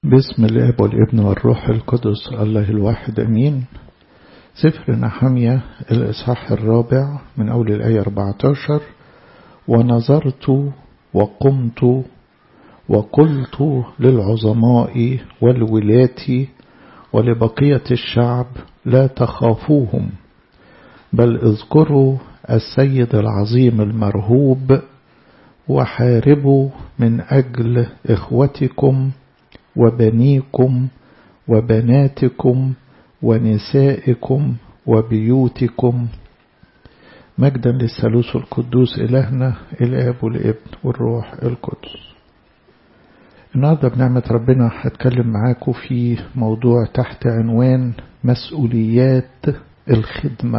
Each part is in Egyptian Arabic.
باسم الاب والابن والروح القدس الله الواحد امين سفر نحمية الاصحاح الرابع من اول الايه 14 ونظرت وقمت وقلت للعظماء والولاة ولبقية الشعب لا تخافوهم بل اذكروا السيد العظيم المرهوب وحاربوا من أجل إخوتكم وبنيكم وبناتكم ونسائكم وبيوتكم مجدا للثالوث القدوس إلهنا الآب والابن والروح القدس النهاردة بنعمة ربنا هتكلم معاكم في موضوع تحت عنوان مسؤوليات الخدمة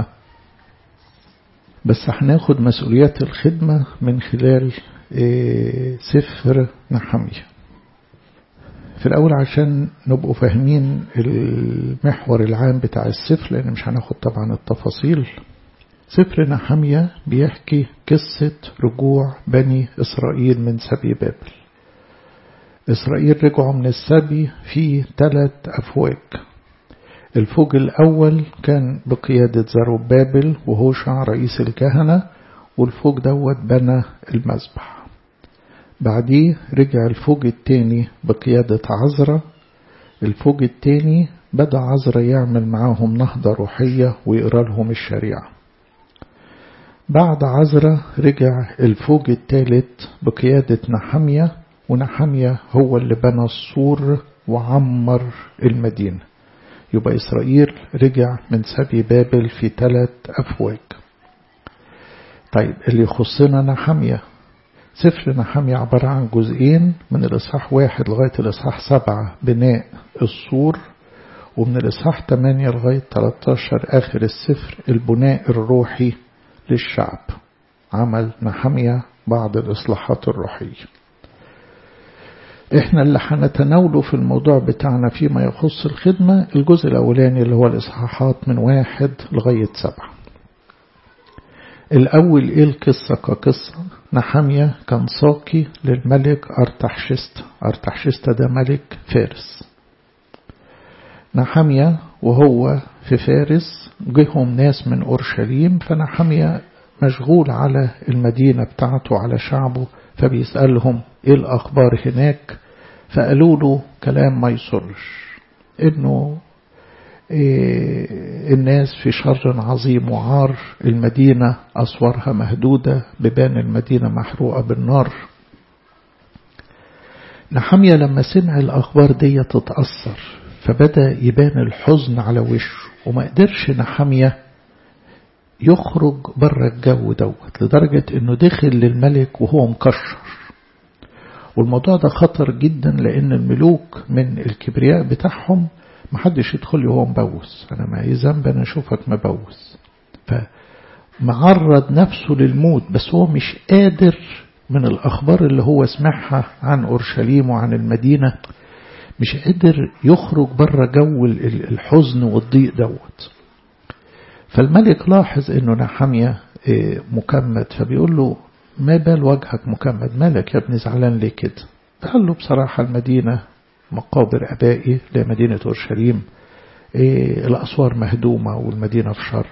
بس هناخد مسؤوليات الخدمة من خلال سفر نحمية في الأول عشان نبقوا فاهمين المحور العام بتاع السفر لأن مش هناخد طبعا التفاصيل سفر نحمية بيحكي قصة رجوع بني إسرائيل من سبي بابل إسرائيل رجعوا من السبي في ثلاث أفواج الفوج الأول كان بقيادة زروبابل وهوشع رئيس الكهنة والفوج دوت بنى المذبح بعديه رجع الفوج التاني بقيادة عزرة الفوج التاني بدأ عزرة يعمل معاهم نهضة روحية ويقرأ لهم الشريعة بعد عزرة رجع الفوج الثالث بقيادة نحمية ونحمية هو اللي بنى السور وعمر المدينة يبقى إسرائيل رجع من سبي بابل في ثلاث أفواج طيب اللي يخصنا نحمية سفر نحمية عبارة عن جزئين من الإصحاح واحد لغاية الإصحاح سبعة بناء السور ومن الإصحاح 8 لغاية 13 آخر السفر البناء الروحي للشعب عمل نحمية بعض الإصلاحات الروحية احنا اللي هنتناوله في الموضوع بتاعنا فيما يخص الخدمة الجزء الأولاني اللي هو الإصحاحات من واحد لغاية سبعة الأول إيه القصة كقصة نحمية كان ساقي للملك أرتحشست أرتحشست ده ملك فارس نحمية وهو في فارس جهم ناس من أورشليم فنحمية مشغول على المدينة بتاعته على شعبه فبيسألهم ايه الأخبار هناك فقالوا له كلام ما يسرش انه إيه الناس في شر عظيم وعار المدينة أسوارها مهدودة ببان المدينة محروقة بالنار نحمية لما سمع الأخبار دي تتأثر فبدأ يبان الحزن على وشه وما قدرش نحمية يخرج بره الجو دوت لدرجة انه دخل للملك وهو مكشر والموضوع ده خطر جدا لان الملوك من الكبرياء بتاعهم محدش يدخل وهو مبوس انا ما ذنب انا اشوفك مبوس فمعرض نفسه للموت بس هو مش قادر من الاخبار اللي هو سمعها عن اورشليم وعن المدينة مش قادر يخرج بره جو الحزن والضيق دوت فالملك لاحظ انه نحمية مكمد فبيقول له ما بال وجهك مكمد مالك يا ابني زعلان ليه كده قال له بصراحة المدينة مقابر أبائي لمدينة أورشليم الأسوار مهدومة والمدينة في شر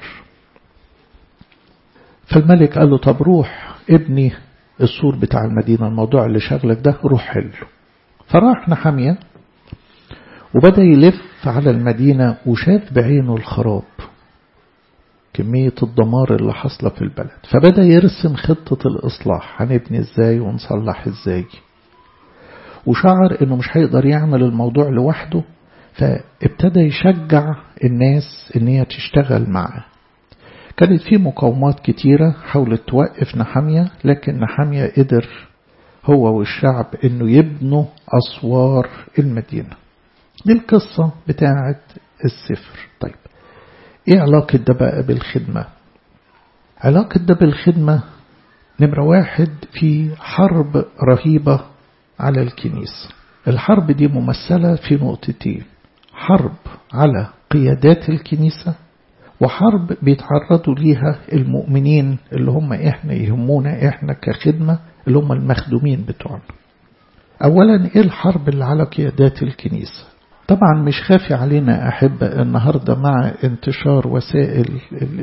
فالملك قال له طب روح ابني السور بتاع المدينة الموضوع اللي شغلك ده روح حله فراح نحمية وبدأ يلف على المدينة وشاف بعينه الخراب كمية الدمار اللي حصل في البلد فبدأ يرسم خطة الإصلاح هنبني إزاي ونصلح إزاي وشعر إنه مش هيقدر يعمل الموضوع لوحده فابتدى يشجع الناس إن هي تشتغل معاه كانت في مقاومات كتيرة حاولت توقف نحمية لكن نحمية قدر هو والشعب إنه يبنوا أسوار المدينة دي القصة بتاعت السفر طيب ايه علاقة ده بقى بالخدمة علاقة ده بالخدمة نمرة واحد في حرب رهيبة على الكنيسة الحرب دي ممثلة في نقطتين حرب على قيادات الكنيسة وحرب بيتعرضوا ليها المؤمنين اللي هم احنا يهمونا احنا كخدمة اللي هم المخدومين بتوعنا أولا إيه الحرب اللي على قيادات الكنيسة طبعا مش خافي علينا أحبة النهاردة مع انتشار وسائل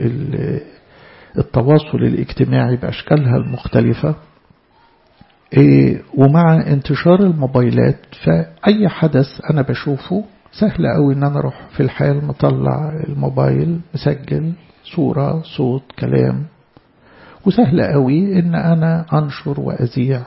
التواصل الاجتماعي بأشكالها المختلفة ومع انتشار الموبايلات فأي حدث أنا بشوفه سهل قوي ان انا اروح في الحال مطلع الموبايل مسجل صورة صوت كلام وسهل قوي ان انا انشر واذيع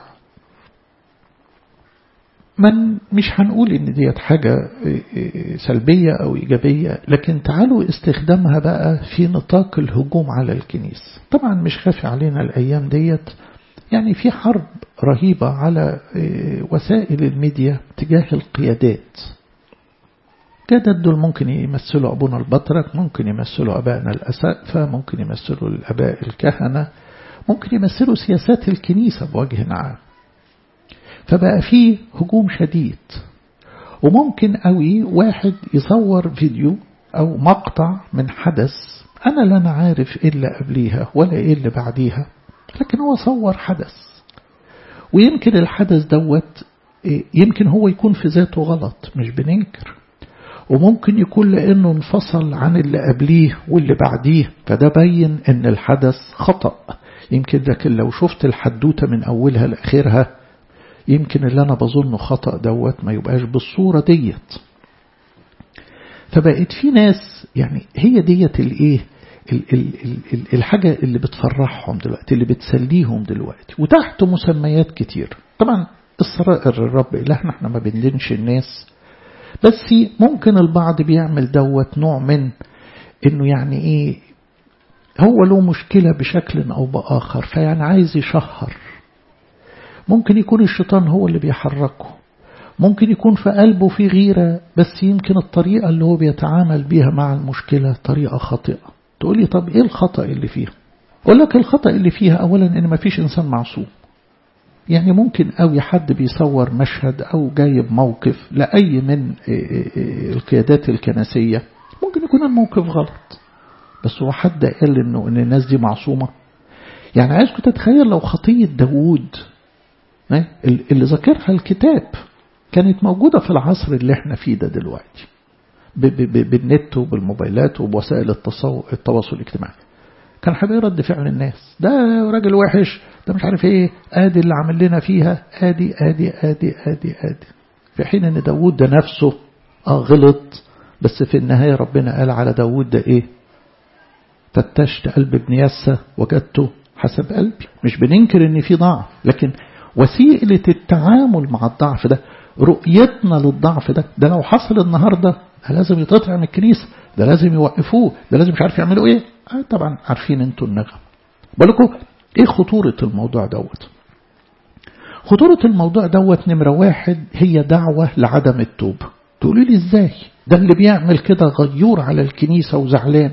من مش هنقول ان ديت حاجة سلبية او ايجابية لكن تعالوا استخدامها بقى في نطاق الهجوم على الكنيسة طبعا مش خافي علينا الايام ديت يعني في حرب رهيبة على وسائل الميديا تجاه القيادات القيادات دول ممكن يمثلوا أبونا البطرك ممكن يمثلوا أبائنا الأسقفة ممكن يمثلوا الأباء الكهنة ممكن يمثلوا سياسات الكنيسة بوجه عام فبقى فيه هجوم شديد وممكن قوي واحد يصور فيديو أو مقطع من حدث أنا لا أنا عارف إيه اللي قبليها ولا إيه اللي بعديها لكن هو صور حدث ويمكن الحدث دوت يمكن هو يكون في ذاته غلط مش بننكر وممكن يكون لأنه انفصل عن اللي قبليه واللي بعديه فده بين أن الحدث خطأ يمكن لكن لو شفت الحدوتة من أولها لآخرها يمكن اللي أنا بظنه خطأ دوت ما يبقاش بالصورة ديت فبقت في ناس يعني هي ديت الايه الحاجة اللي بتفرحهم دلوقتي اللي بتسليهم دلوقتي وتحت مسميات كتير طبعا السرائر الرب إلهنا احنا ما بندينش الناس بس ممكن البعض بيعمل دوت نوع من انه يعني ايه هو له مشكلة بشكل او بآخر فيعني عايز يشهر ممكن يكون الشيطان هو اللي بيحركه ممكن يكون في قلبه في غيرة بس يمكن الطريقة اللي هو بيتعامل بيها مع المشكلة طريقة خاطئة تقولي طب ايه الخطأ اللي فيها اقول لك الخطأ اللي فيها اولا ان ما فيش انسان معصوم يعني ممكن قوي حد بيصور مشهد أو جايب موقف لأي من القيادات الكنسية ممكن يكون الموقف غلط بس هو حد قال إنه إن الناس دي معصومة يعني عايزكم تتخيل لو خطية داوود اللي ذكرها الكتاب كانت موجودة في العصر اللي احنا فيه ده دلوقتي بالنت وبالموبايلات وبوسائل التواصل الاجتماعي كان هيبقى رد فعل الناس ده راجل وحش ده مش عارف ايه ادي اللي عامل لنا فيها ادي ادي ادي ادي ادي في حين ان داوود ده نفسه اه غلط بس في النهاية ربنا قال على داوود ده ايه فتشت قلب ابن يسى وجدته حسب قلبي مش بننكر ان في ضعف لكن وسيلة التعامل مع الضعف ده رؤيتنا للضعف ده ده لو حصل النهاردة ده لازم يتقطع من الكنيسة ده لازم يوقفوه ده لازم مش عارف يعملوا ايه آه طبعا عارفين انتوا النغم بالكم ايه خطورة الموضوع دوت خطورة الموضوع دوت نمرة واحد هي دعوة لعدم التوبة تقولي لي ازاي ده اللي بيعمل كده غيور على الكنيسة وزعلان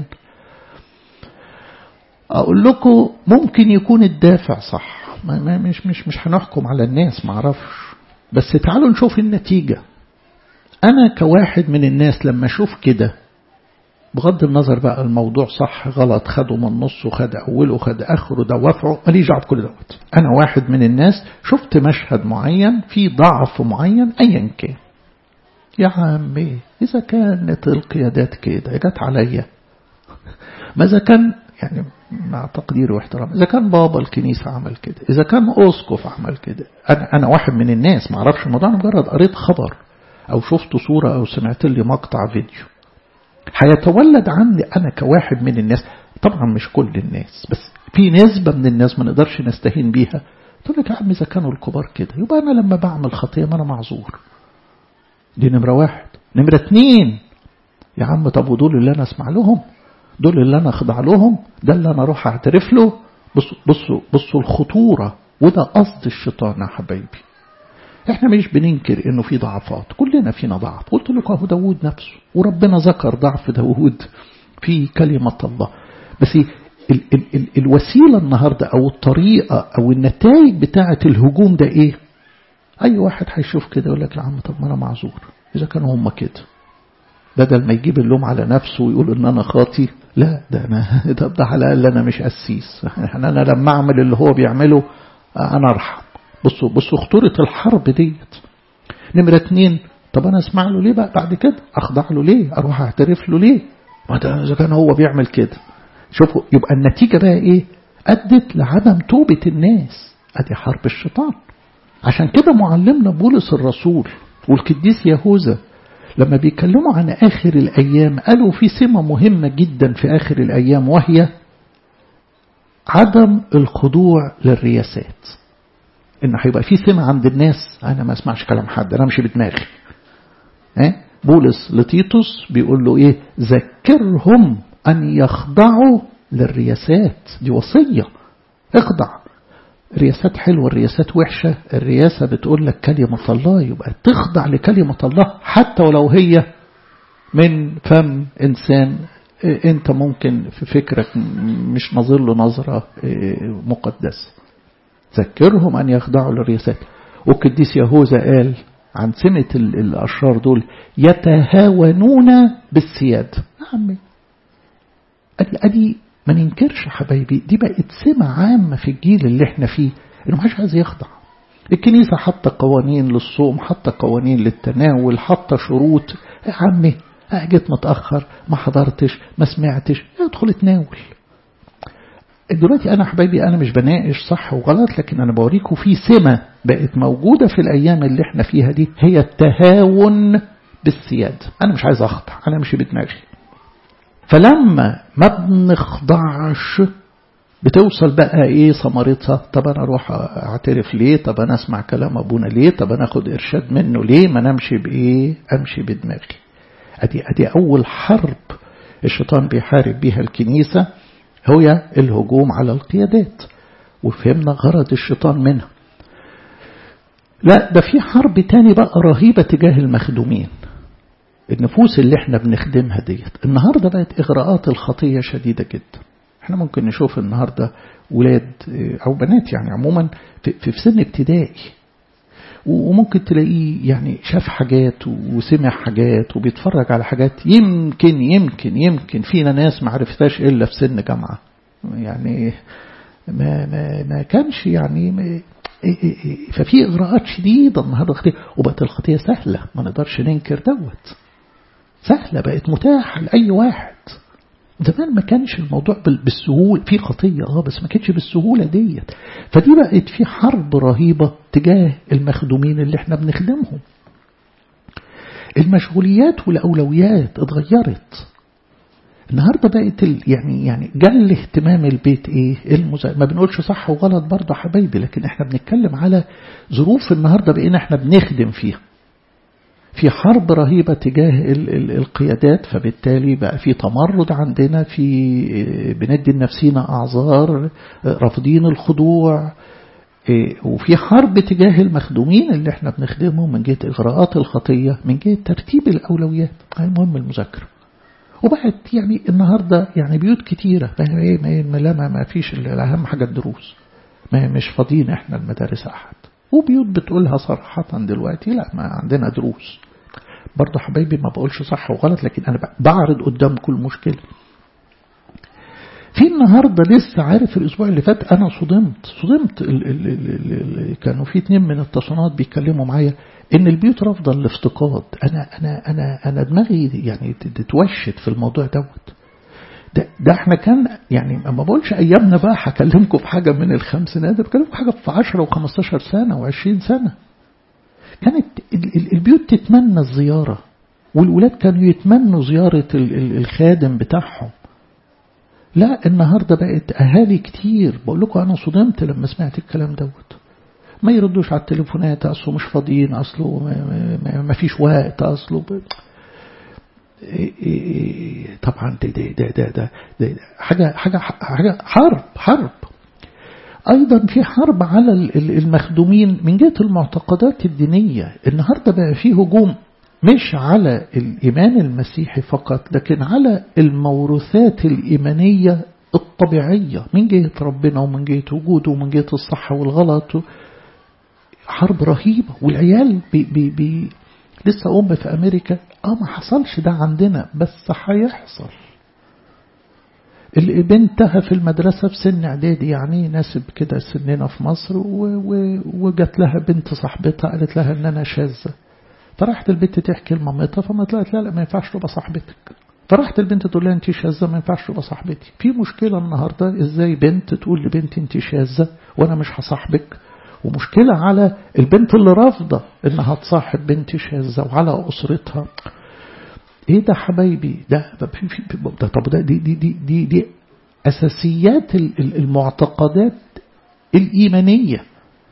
اقول لكم ممكن يكون الدافع صح ما ما مش مش مش هنحكم على الناس معرفش بس تعالوا نشوف النتيجة انا كواحد من الناس لما اشوف كده بغض النظر بقى الموضوع صح غلط خده من نصه خد أوله خد آخره دوافعه ماليش دعوه بكل دوت أنا واحد من الناس شفت مشهد معين في ضعف معين أيا كان يا عمي إذا كانت القيادات كده جت عليا ما إذا كان يعني مع تقديري واحترامي إذا كان بابا الكنيسة عمل كده إذا كان أسقف عمل كده أنا أنا واحد من الناس ما أعرفش الموضوع أنا مجرد قريت خبر أو شفت صورة أو سمعت لي مقطع فيديو هيتولد عندي أنا كواحد من الناس طبعا مش كل الناس بس في نسبة من الناس ما نقدرش نستهين بيها تقول لك يا عم إذا كانوا الكبار كده يبقى أنا لما بعمل خطية ما أنا معذور دي نمرة واحد نمرة اتنين يا عم طب ودول اللي أنا أسمع لهم دول اللي أنا أخضع لهم ده اللي أنا أروح أعترف له بصوا بصوا بصوا الخطورة وده قصد الشيطان يا حبايبي احنا مش بننكر انه في ضعفات كلنا فينا ضعف قلت لكم اهو داود نفسه وربنا ذكر ضعف داود في كلمة الله بس ال ال ال الوسيلة النهاردة او الطريقة او النتائج بتاعة الهجوم ده ايه اي واحد هيشوف كده يقول لك يا عم طب ما انا معذور اذا كانوا هم كده بدل ما يجيب اللوم على نفسه ويقول ان انا خاطي لا ده انا ده, ده على الاقل انا مش قسيس يعني انا لما اعمل اللي هو بيعمله انا ارحم بصوا بصوا خطورة الحرب ديت نمرة اتنين طب أنا أسمع له ليه بقى بعد كده أخضع له ليه أروح أعترف له ليه ما ده إذا كان هو بيعمل كده شوفوا يبقى النتيجة بقى إيه أدت لعدم توبة الناس أدي حرب الشيطان عشان كده معلمنا بولس الرسول والقديس يهوذا لما بيتكلموا عن آخر الأيام قالوا في سمة مهمة جدا في آخر الأيام وهي عدم الخضوع للرياسات إن هيبقى في سمة عند الناس أنا ما أسمعش كلام حد أنا أمشي بدماغي إيه؟ بولس لتيتوس بيقول له إيه ذكرهم أن يخضعوا للرياسات دي وصية اخضع رياسات حلوة الرياسات وحشة الرياسة بتقول لك كلمة الله يبقى تخضع لكلمة الله حتى ولو هي من فم إنسان أنت ممكن في فكرك مش نظر له نظرة مقدسة ذكرهم أن يخضعوا للرياسات والقديس يهوذا قال عن سمة الأشرار دول يتهاونون بالسياد عمي أدي ما ننكرش حبايبي دي بقت سمة عامة في الجيل اللي احنا فيه انه محدش عايز يخضع الكنيسة حاطة قوانين للصوم حاطة قوانين للتناول حاطة شروط يا عمي جيت متأخر ما حضرتش ما سمعتش ادخل اتناول دلوقتي أنا حبايبي أنا مش بناقش صح وغلط لكن أنا بوريكم في سمة بقت موجودة في الأيام اللي احنا فيها دي هي التهاون بالسياد أنا مش عايز أخضع أنا مش بدماغي فلما ما بنخضعش بتوصل بقى ايه ثمرتها طب انا اروح اعترف ليه طب انا اسمع كلام ابونا ليه طب انا اخد ارشاد منه ليه ما نمشي بايه امشي بدماغي ادي ادي اول حرب الشيطان بيحارب بيها الكنيسه هي الهجوم على القيادات وفهمنا غرض الشيطان منها لا ده في حرب تاني بقى رهيبة تجاه المخدومين النفوس اللي احنا بنخدمها ديت النهاردة بقت إغراءات الخطية شديدة جدا احنا ممكن نشوف النهاردة ولاد أو بنات يعني عموما في, في سن ابتدائي وممكن تلاقيه يعني شاف حاجات وسمع حاجات وبيتفرج على حاجات يمكن يمكن يمكن فينا ناس ما عرفتهاش إلا في سن جامعة يعني ما ما ما كانش يعني ما ففي إغراءات شديدة النهاردة خطية وبقت الخطية سهلة ما نقدرش ننكر دوت سهلة بقت متاحة لأي واحد زمان ما كانش الموضوع بالسهولة في خطية اه بس ما كانش بالسهولة ديت فدي بقت في حرب رهيبة تجاه المخدومين اللي احنا بنخدمهم المشغوليات والأولويات اتغيرت النهارده بقت يعني يعني جل اهتمام البيت ايه المزا... ما بنقولش صح وغلط برضه حبايبي لكن احنا بنتكلم على ظروف النهارده بقينا احنا بنخدم فيها في حرب رهيبة تجاه ال ال القيادات فبالتالي بقى في تمرد عندنا في بندي لنفسينا أعذار رافضين الخضوع وفي حرب تجاه المخدومين اللي احنا بنخدمهم من جهة إغراءات الخطية من جهة ترتيب الأولويات المهم المذاكرة وبقت يعني النهاردة يعني بيوت كتيرة ما, ما, ما فيش الأهم حاجة الدروس ما مش فاضيين احنا المدارس أحد وبيوت بتقولها صراحة دلوقتي لا ما عندنا دروس برضه حبايبي ما بقولش صح وغلط لكن أنا بعرض قدام كل مشكلة في النهاردة لسه عارف الأسبوع اللي فات أنا صدمت صدمت ال ال ال ال كانوا في اتنين من التصنيعات بيتكلموا معايا إن البيوت رافضة الافتقاد أنا أنا أنا أنا دماغي يعني تتوشت في الموضوع دوت ده, ده احنا كان يعني ما بقولش ايامنا بقى هكلمكم في حاجه من الخمسينات بكلمكم في حاجه في 10 و15 سنه و20 سنه كانت البيوت تتمنى الزياره والولاد كانوا يتمنوا زياره الخادم بتاعهم لا النهارده بقت اهالي كتير بقول لكم انا صدمت لما سمعت الكلام دوت ما يردوش على التليفونات اصله مش فاضيين اصله ما, ما, ما فيش وقت اصله طبعا ده ده ده ده, ده, ده حاجة حاجة حاجة حرب حرب أيضا في حرب على المخدومين من جهة المعتقدات الدينية النهاردة بقى في هجوم مش على الإيمان المسيحي فقط لكن على الموروثات الإيمانية الطبيعية من جهة ربنا ومن جهة وجوده ومن جهة الصح والغلط حرب رهيبة والعيال بي بي بي لسه أم في أمريكا اه ما حصلش ده عندنا بس هيحصل اللي بنتها في المدرسة في سن إعدادي يعني ناسب كده سننا في مصر وجات لها بنت صاحبتها قالت لها إن أنا شاذة فراحت البنت تحكي لمامتها فما طلعت لا لا ما ينفعش تبقى صاحبتك فراحت البنت تقول لها انت شاذة ما ينفعش تبقى صاحبتي في مشكلة النهاردة ازاي بنت تقول لبنت انت شاذة وانا مش هصاحبك ومشكلة على البنت اللي رافضة انها تصاحب بنت شاذة وعلى اسرتها ايه ده حبايبي ده في في ده طب ده دي دي دي دي, دي اساسيات المعتقدات الايمانيه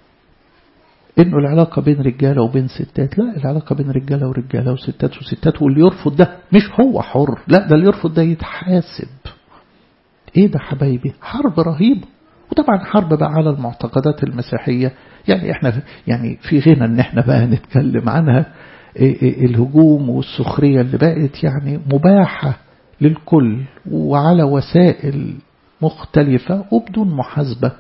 انه العلاقه بين رجاله وبين ستات لا العلاقه بين رجاله ورجاله وستات وستات واللي يرفض ده مش هو حر لا ده اللي يرفض ده يتحاسب ايه ده حبايبي حرب رهيبه وطبعا حرب بقى على المعتقدات المسيحيه يعني احنا يعني في غنى ان احنا بقى نتكلم عنها الهجوم والسخريه اللي بقت يعني مباحه للكل وعلى وسائل مختلفه وبدون محاسبه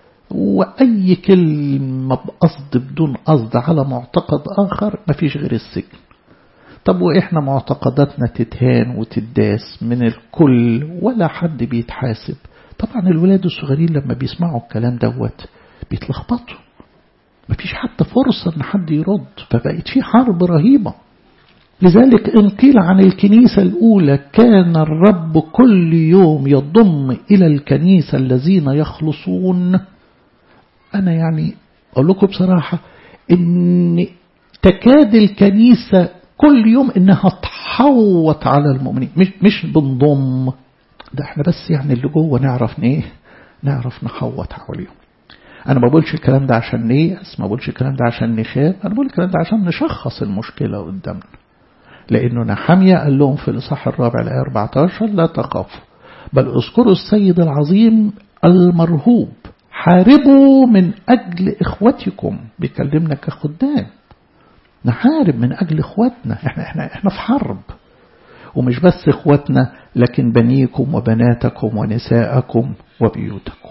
وأي كلمة بقصد بدون قصد على معتقد آخر مفيش غير السجن طب وإحنا معتقداتنا تتهان وتداس من الكل ولا حد بيتحاسب طبعا الولاد الصغيرين لما بيسمعوا الكلام دوت بيتلخبطوا مفيش حتى فرصة ان حد يرد فبقت في حرب رهيبة لذلك إن قيل عن الكنيسة الأولى كان الرب كل يوم يضم إلى الكنيسة الذين يخلصون أنا يعني أقول لكم بصراحة إن تكاد الكنيسة كل يوم إنها تحوط على المؤمنين مش مش بنضم ده احنا بس يعني اللي جوه نعرف ايه نعرف نحوط حواليهم أنا ما بقولش الكلام ده عشان نيأس ما بقولش الكلام ده عشان نخاف أنا بقول الكلام ده عشان نشخص المشكلة قدامنا لأنه نحمية قال لهم في الإصحاح الرابع الآية 14 لا تخافوا بل اذكروا السيد العظيم المرهوب حاربوا من أجل إخوتكم بيكلمنا كخدام نحارب من أجل إخواتنا إحنا, إحنا, إحنا في حرب ومش بس إخواتنا لكن بنيكم وبناتكم ونساءكم وبيوتكم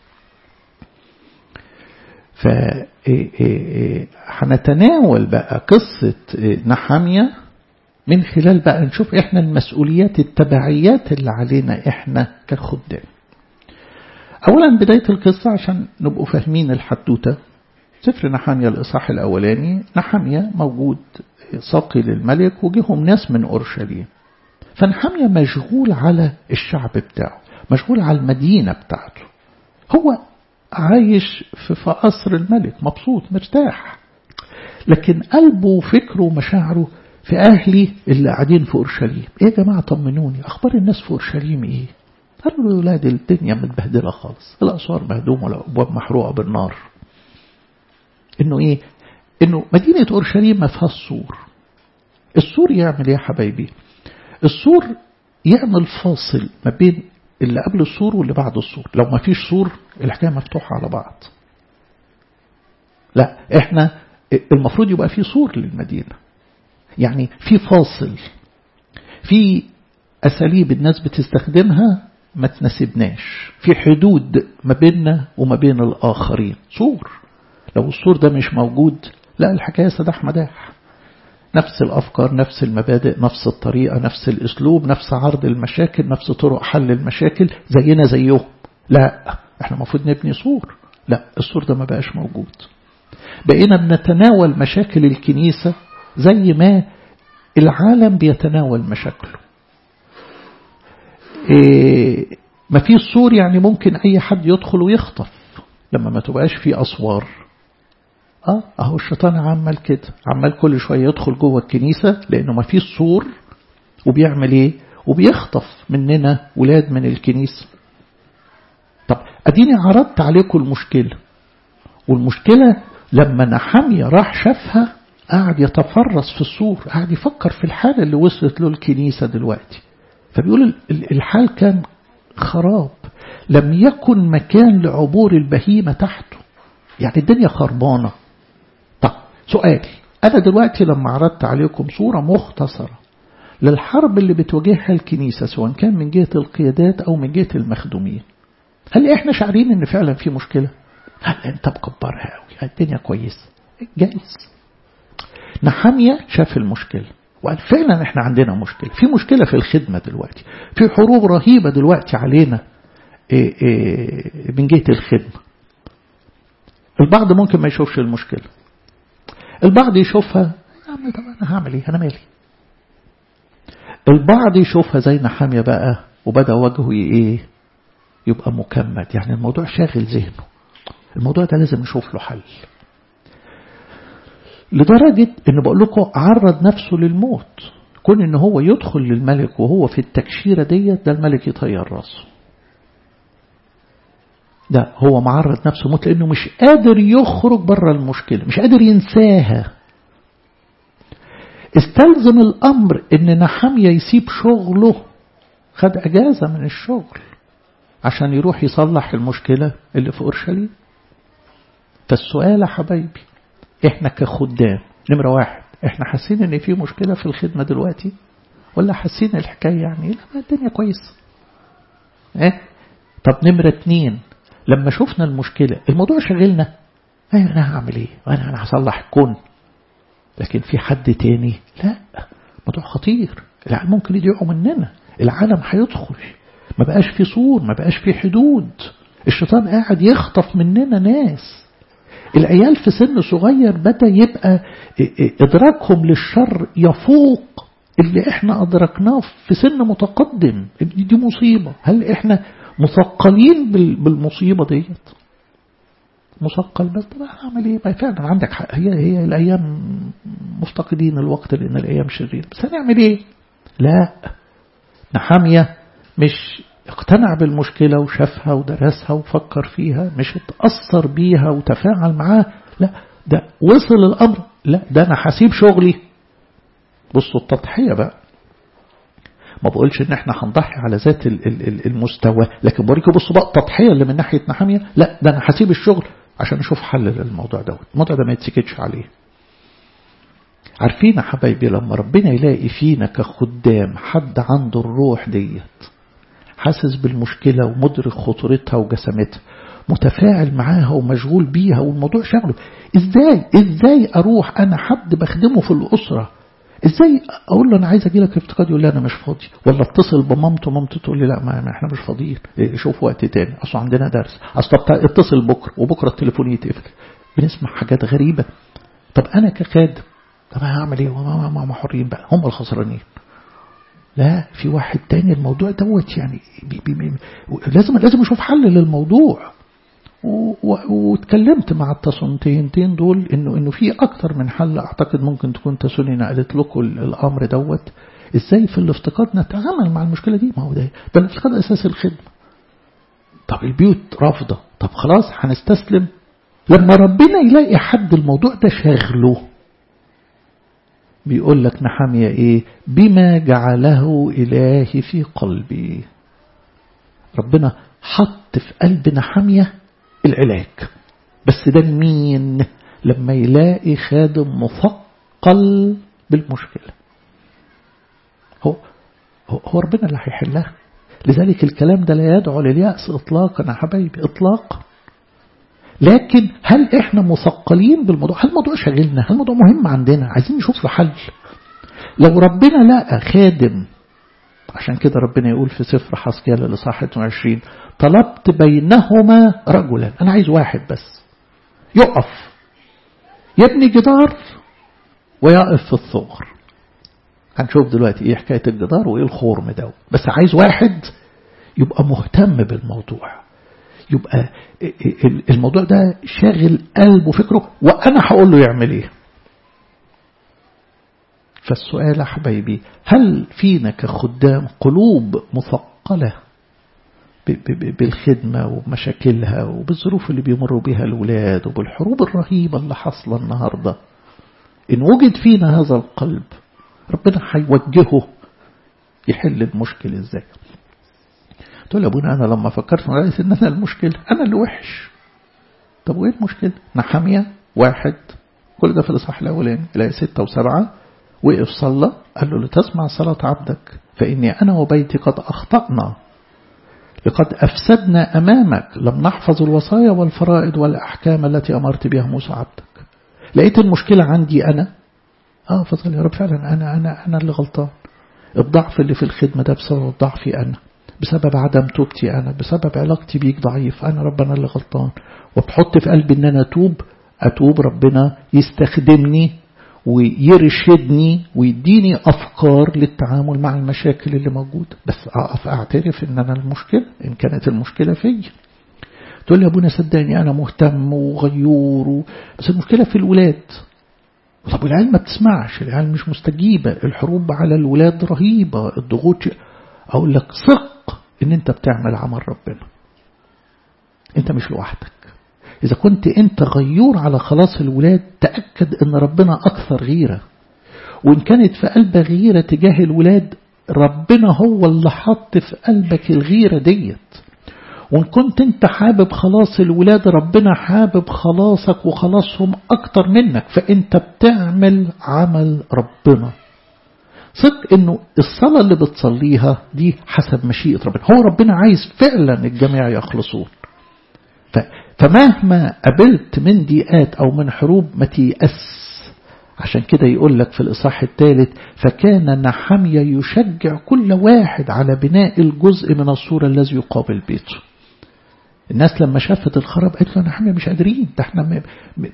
فهنتناول بقى قصة نحامية من خلال بقى نشوف إحنا المسؤوليات التبعيات اللي علينا إحنا كخدام أولا بداية القصة عشان نبقوا فاهمين الحدوتة سفر نحامية الإصحاح الأولاني نحامية موجود ساقي للملك وجيهم ناس من أورشليم فنحامية مشغول على الشعب بتاعه مشغول على المدينة بتاعته هو عايش في قصر الملك مبسوط مرتاح لكن قلبه وفكره ومشاعره في أهلي اللي قاعدين في أورشليم إيه يا جماعة طمنوني أخبار الناس في أورشليم إيه قالوا له ولاد الدنيا متبهدلة خالص الأسوار مهدومة والأبواب محروقة بالنار إنه إيه إنه مدينة أورشليم ما فيهاش سور السور يعمل إيه يا حبايبي السور يعمل فاصل ما بين اللي قبل السور واللي بعد السور لو ما فيش سور الحكاية مفتوحة على بعض لا احنا المفروض يبقى في سور للمدينة يعني في فاصل في أساليب الناس بتستخدمها ما تناسبناش في حدود ما بيننا وما بين الآخرين سور لو السور ده مش موجود لا الحكاية سداح مداح نفس الأفكار نفس المبادئ نفس الطريقة نفس الأسلوب نفس عرض المشاكل نفس طرق حل المشاكل زينا زيهم لا احنا المفروض نبني سور لا السور ده ما بقاش موجود بقينا بنتناول مشاكل الكنيسة زي ما العالم بيتناول مشاكله إيه ما فيش سور يعني ممكن أي حد يدخل ويخطف لما ما تبقاش في أسوار اه اهو الشيطان عمل كده عمال كل شوية يدخل جوه الكنيسة لأنه ما فيش سور وبيعمل ايه وبيخطف مننا ولاد من الكنيسة طب اديني عرضت عليكم المشكلة والمشكلة لما نحمية راح شافها قاعد يتفرس في السور قاعد يفكر في الحالة اللي وصلت له الكنيسة دلوقتي فبيقول الحال كان خراب لم يكن مكان لعبور البهيمة تحته يعني الدنيا خربانة طب سؤال أنا دلوقتي لما عرضت عليكم صورة مختصرة للحرب اللي بتواجهها الكنيسة سواء كان من جهة القيادات أو من جهة المخدومين هل إحنا شعرين إن فعلا في مشكلة هل أنت مكبرها قوي الدنيا كويسة جايز نحامية شاف المشكلة وقال فعلا احنا عندنا مشكلة في مشكلة في الخدمة دلوقتي في حروب رهيبة دلوقتي علينا ايه ايه من جهة الخدمة البعض ممكن ما يشوفش المشكلة البعض يشوفها يعني طب أنا هعمل إيه أنا مالي البعض يشوفها زي نحامية بقى وبدأ وجهه إيه يبقى مكمد يعني الموضوع شاغل ذهنه الموضوع ده لازم نشوف له حل لدرجة ان بقول لكم عرض نفسه للموت كون ان هو يدخل للملك وهو في التكشيرة ديت ده الملك يطير راسه ده هو معرض نفسه موت لانه مش قادر يخرج بره المشكلة مش قادر ينساها استلزم الامر ان نحمية يسيب شغله خد اجازة من الشغل عشان يروح يصلح المشكلة اللي في اورشليم فالسؤال يا حبايبي احنا كخدام نمرة واحد احنا حاسين ان في مشكلة في الخدمة دلوقتي ولا حاسين الحكاية يعني لا الدنيا كويسة اه طب نمرة اتنين لما شفنا المشكلة الموضوع شغلنا ايوه انا هعمل ايه وانا انا هصلح الكون لكن في حد تاني لا موضوع خطير العالم ممكن يضيعوا مننا العالم هيدخل ما بقاش في سور ما بقاش في حدود الشيطان قاعد يخطف مننا ناس العيال في سن صغير بدأ يبقى إدراكهم للشر يفوق اللي احنا أدركناه في سن متقدم دي مصيبة هل احنا مثقلين بالمصيبة ديت مثقل بس طب هعمل ايه بقى فعلا عندك حق هي هي الايام مفتقدين الوقت لان الايام شريره بس هنعمل ايه لا نحاميه مش اقتنع بالمشكلة وشافها ودرسها وفكر فيها مش اتأثر بيها وتفاعل معاها لا ده وصل الأمر لا ده أنا هسيب شغلي بصوا التضحية بقى ما بقولش ان احنا هنضحي على ذات المستوى لكن بوريكم بصوا بقى التضحية اللي من ناحية نحامية لا ده انا هسيب الشغل عشان اشوف حل للموضوع دوت الموضوع ده ما يتسكتش عليه عارفين يا حبايبي لما ربنا يلاقي فينا كخدام حد عنده الروح ديت حاسس بالمشكلة ومدرك خطورتها وجسمتها متفاعل معاها ومشغول بيها والموضوع شغله ازاي ازاي اروح انا حد بخدمه في الاسرة ازاي اقول له انا عايز اجي لك افتقاد يقول لي انا مش فاضي ولا اتصل بمامته مامته تقول لي لا ما احنا مش فاضيين شوف وقت تاني اصل عندنا درس اصل اتصل بكره وبكره التليفون يتقفل بنسمع حاجات غريبة طب انا كخادم طب هعمل ايه ما حرين بقى هم الخسرانين لا في واحد تاني الموضوع دوت يعني بي بي بي لازم لازم اشوف حل للموضوع واتكلمت مع التصنتين دول انه انه في اكتر من حل اعتقد ممكن تكون تسوني نقلت لكم الامر دوت ازاي في الافتقاد نتعامل مع المشكله دي ما هو ده ده الافتقاد اساس الخدمه طب البيوت رافضه طب خلاص هنستسلم لما ربنا يلاقي حد الموضوع ده شاغله بيقول لك نحامية ايه بما جعله إلهي في قلبي ربنا حط في قلب نحامية العلاج بس ده مين لما يلاقي خادم مثقل بالمشكلة هو هو ربنا اللي هيحلها لذلك الكلام ده لا يدعو لليأس إطلاقا يا حبايبي إطلاقا لكن هل احنا مثقلين بالموضوع هل الموضوع شاغلنا هل الموضوع مهم عندنا عايزين نشوف له حل لو ربنا لقى خادم عشان كده ربنا يقول في سفر حسكيال الإصحاح 22 طلبت بينهما رجلا أنا عايز واحد بس يقف يبني جدار ويقف في الثغر هنشوف دلوقتي ايه حكاية الجدار وايه الخرم ده بس عايز واحد يبقى مهتم بالموضوع يبقى الموضوع ده شاغل قلبه وفكره وأنا هقول له يعمل ايه فالسؤال يا حبايبي هل فينا كخدام قلوب مثقلة بالخدمة ومشاكلها وبالظروف اللي بيمروا بها الأولاد وبالحروب الرهيبة اللي حصل النهاردة إن وجد فينا هذا القلب ربنا هيوجهه يحل المشكلة ازاي تقول يا ابونا أنا لما فكرت رأيت إن أنا المشكلة أنا اللي وحش طب وإيه المشكلة نحامية واحد كل ده في الإصحاح الأولاني إلى ستة وسبعة وقف صلى قال له لتسمع صلاة عبدك فإني أنا وبيتي قد أخطأنا لقد أفسدنا أمامك لم نحفظ الوصايا والفرائض والأحكام التي أمرت بها موسى عبدك لقيت المشكلة عندي أنا آه فصل يا رب فعلا أنا أنا أنا اللي غلطان الضعف اللي في الخدمة ده بسبب ضعفي أنا بسبب عدم توبتي أنا بسبب علاقتي بيك ضعيف أنا ربنا اللي غلطان وبحط في قلبي أن أنا أتوب أتوب ربنا يستخدمني ويرشدني ويديني أفكار للتعامل مع المشاكل اللي موجودة بس أقف أعترف إن أنا المشكلة إن كانت المشكلة فيا تقول لي يا ابونا صدقني أنا مهتم وغيور و... بس المشكلة في الولاد طب العيال ما بتسمعش العيال مش مستجيبة الحروب على الولاد رهيبة الضغوط أقول لك ثق إن أنت بتعمل عمل ربنا أنت مش لوحدك إذا كنت أنت غيور على خلاص الولاد تأكد أن ربنا أكثر غيرة وإن كانت في قلبك غيرة تجاه الولاد ربنا هو اللي حط في قلبك الغيرة ديت وإن كنت أنت حابب خلاص الولاد ربنا حابب خلاصك وخلاصهم أكتر منك فأنت بتعمل عمل ربنا صدق أنه الصلاة اللي بتصليها دي حسب مشيئة ربنا هو ربنا عايز فعلا الجميع يخلصون فمهما قبلت من ضيقات أو من حروب ما تيأس عشان كده يقول لك في الإصحاح الثالث فكان نحمية يشجع كل واحد على بناء الجزء من الصورة الذي يقابل بيته الناس لما شافت الخراب قالت له نحمية مش قادرين ده احنا م...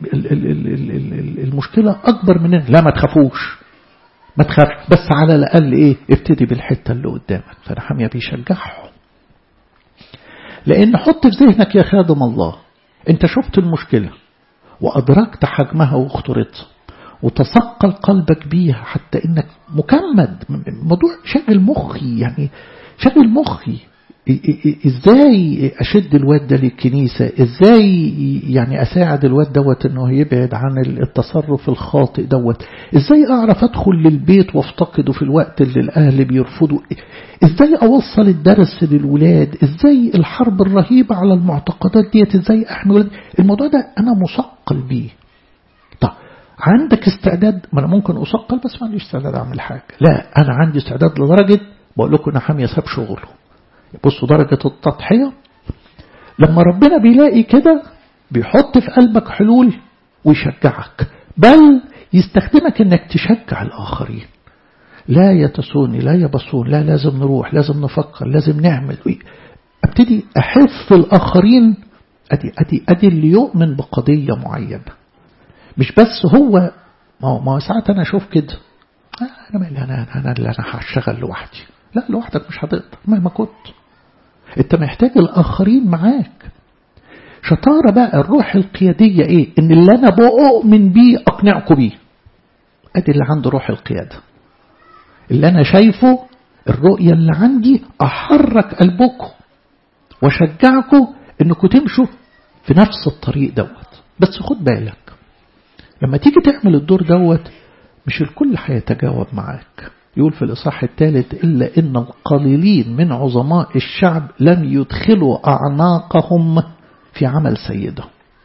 المشكلة أكبر مننا لا ما تخافوش ما تخافش بس على الأقل إيه ابتدي بالحتة اللي قدامك فنحمية بيشجعهم لأن حط في ذهنك يا خادم الله أنت شفت المشكلة وأدركت حجمها وخطورتها وتثقل قلبك بيها حتى إنك مكمد موضوع شغل مخي يعني شغل مخي ازاي اشد الواد ده للكنيسة ازاي يعني اساعد الواد دوت انه يبعد عن التصرف الخاطئ دوت ازاي اعرف ادخل للبيت وافتقده في الوقت اللي الاهل بيرفضوا ازاي اوصل الدرس للولاد ازاي الحرب الرهيبة على المعتقدات ديت ازاي احمي ولاد الموضوع ده انا مثقل بيه طب عندك استعداد ما انا ممكن اثقل بس ما عنديش استعداد اعمل حاجة لا انا عندي استعداد لدرجة بقول لكم ان حامية ساب شغله بصوا درجة التضحية لما ربنا بيلاقي كده بيحط في قلبك حلول ويشجعك بل يستخدمك انك تشجع الآخرين لا يتسوني لا يبصون لا لازم نروح لازم نفكر لازم نعمل ابتدي احث الآخرين ادي ادي ادي اللي يؤمن بقضية معينة مش بس هو ما ما ساعات انا اشوف كده انا مالي انا انا اللي انا هشتغل لوحدي لا لوحدك مش هتقدر مهما كنت انت محتاج الاخرين معاك شطارة بقى الروح القيادية ايه ان اللي انا بؤمن بيه اقنعكم بيه ادي اللي عنده روح القيادة اللي انا شايفه الرؤية اللي عندي احرك قلبكم واشجعكم انكم تمشوا في نفس الطريق دوت بس خد بالك لما تيجي تعمل الدور دوت مش الكل هيتجاوب معاك يقول في الإصحاح الثالث إلا إن القليلين من عظماء الشعب لم يدخلوا أعناقهم في عمل سيده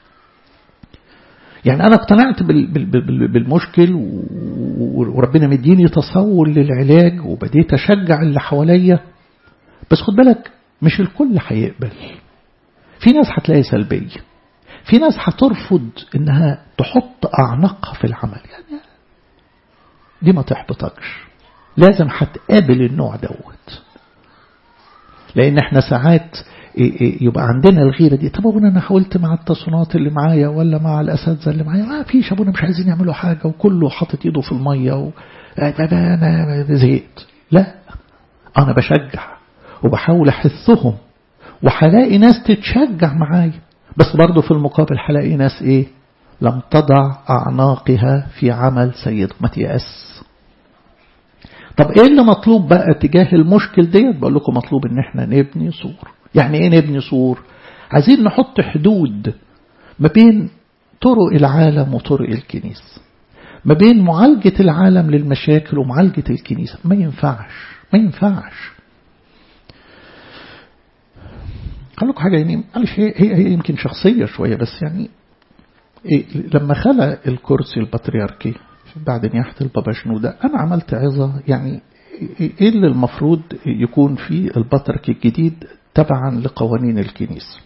يعني أنا اقتنعت بالمشكل وربنا مديني تصور للعلاج وبديت أشجع اللي حواليا بس خد بالك مش الكل هيقبل في ناس هتلاقي سلبية في ناس هترفض إنها تحط أعناقها في العمل يعني دي ما تحبطكش لازم هتقابل النوع دوت لان احنا ساعات يبقى عندنا الغيرة دي طب ابونا انا حاولت مع التصنيفات اللي معايا ولا مع الاساتذه اللي معايا ما فيش ابونا مش عايزين يعملوا حاجه وكله حاطط ايده في الميه و... انا زهقت لا انا بشجع وبحاول احثهم وهلاقي ناس تتشجع معايا بس برضه في المقابل هلاقي ناس ايه لم تضع اعناقها في عمل سيد ما تيأس طب ايه اللي مطلوب بقى تجاه المشكل ديت بقول لكم مطلوب ان احنا نبني سور يعني ايه نبني سور عايزين نحط حدود ما بين طرق العالم وطرق الكنيسة ما بين معالجة العالم للمشاكل ومعالجة الكنيسة ما ينفعش ما ينفعش قال لكم حاجة يعني معلش هي, هي, هي يمكن شخصية شوية بس يعني إيه لما خلق الكرسي البطريركي بعد نياحة البابا شنودة أنا عملت عظة يعني إيه اللي المفروض يكون في البطرك الجديد تبعا لقوانين الكنيسة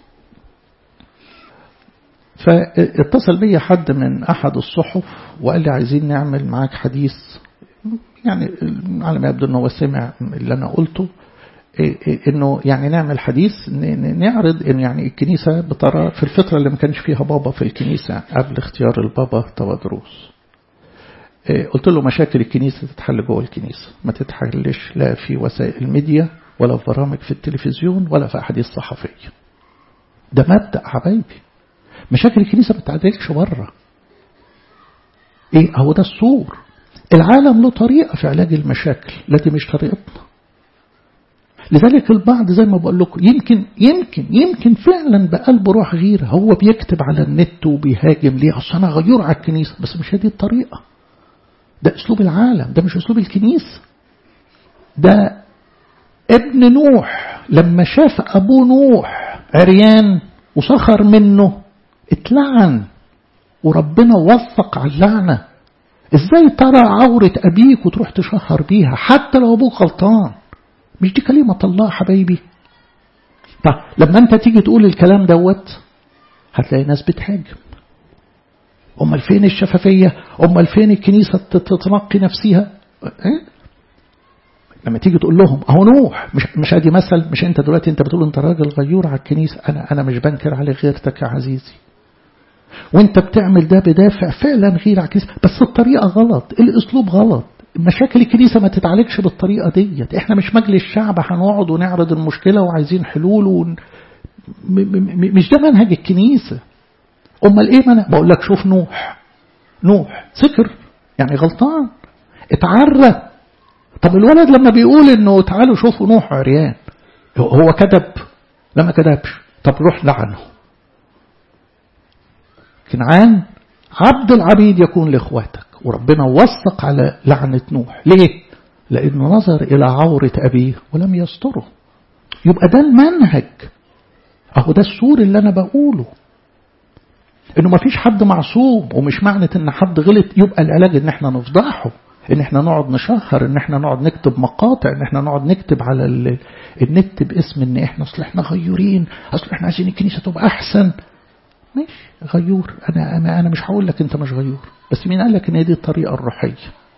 فاتصل بي حد من أحد الصحف وقال لي عايزين نعمل معاك حديث يعني على ما يبدو أنه سمع اللي أنا قلته انه يعني نعمل حديث نعرض ان يعني الكنيسة بترى في الفترة اللي ما كانش فيها بابا في الكنيسة قبل اختيار البابا تودروس قلت له مشاكل الكنيسة تتحل جوه الكنيسة ما تتحلش لا في وسائل الميديا ولا في برامج في التلفزيون ولا في أحاديث صحفية ده مبدأ حبايبي مشاكل الكنيسة ما بتعدلش بره ايه هو ده السور العالم له طريقة في علاج المشاكل لكن مش طريقتنا لذلك البعض زي ما بقول لكم يمكن يمكن يمكن فعلا بقلبه روح غيره هو بيكتب على النت وبيهاجم ليه اصل انا غيور على الكنيسه بس مش هذه الطريقه ده اسلوب العالم ده مش اسلوب الكنيسه ده ابن نوح لما شاف ابوه نوح عريان وسخر منه اتلعن وربنا وثق على اللعنه ازاي ترى عورة ابيك وتروح تشهر بيها حتى لو ابوك غلطان مش دي كلمة الله حبايبي طيب لما انت تيجي تقول الكلام دوت هتلاقي ناس بتهاجم امال فين الشفافية امال فين الكنيسة تتنقي نفسها إيه؟ لما تيجي تقول لهم اهو نوح مش مش ادي مثل مش انت دلوقتي انت بتقول انت راجل غيور على الكنيسة انا انا مش بنكر على غيرتك يا عزيزي وانت بتعمل ده بدافع فعلا غير على الكنيسة بس الطريقة غلط الاسلوب غلط مشاكل الكنيسة ما تتعالجش بالطريقة ديت احنا مش مجلس شعب هنقعد ونعرض المشكلة وعايزين حلول ون... م... م... مش ده منهج الكنيسة امال ايه ما انا بقول لك شوف نوح نوح سكر يعني غلطان اتعرى طب الولد لما بيقول انه تعالوا شوفوا نوح عريان هو كذب لما كذبش طب روح لعنه كنعان عبد العبيد يكون لاخواتك وربنا وثق على لعنة نوح ليه؟ لأنه نظر إلى عورة أبيه ولم يستره يبقى ده المنهج أهو ده السور اللي أنا بقوله إنه ما فيش حد معصوم ومش معنى إن حد غلط يبقى العلاج إن إحنا نفضحه إن إحنا نقعد نشهر إن إحنا نقعد نكتب مقاطع إن إحنا نقعد نكتب على النت باسم إن إحنا أصل إحنا غيورين أصل إحنا عايزين الكنيسة تبقى أحسن ماشي غيور أنا أنا أنا مش هقول لك أنت مش غيور بس مين قال لك ان دي الطريقة الروحية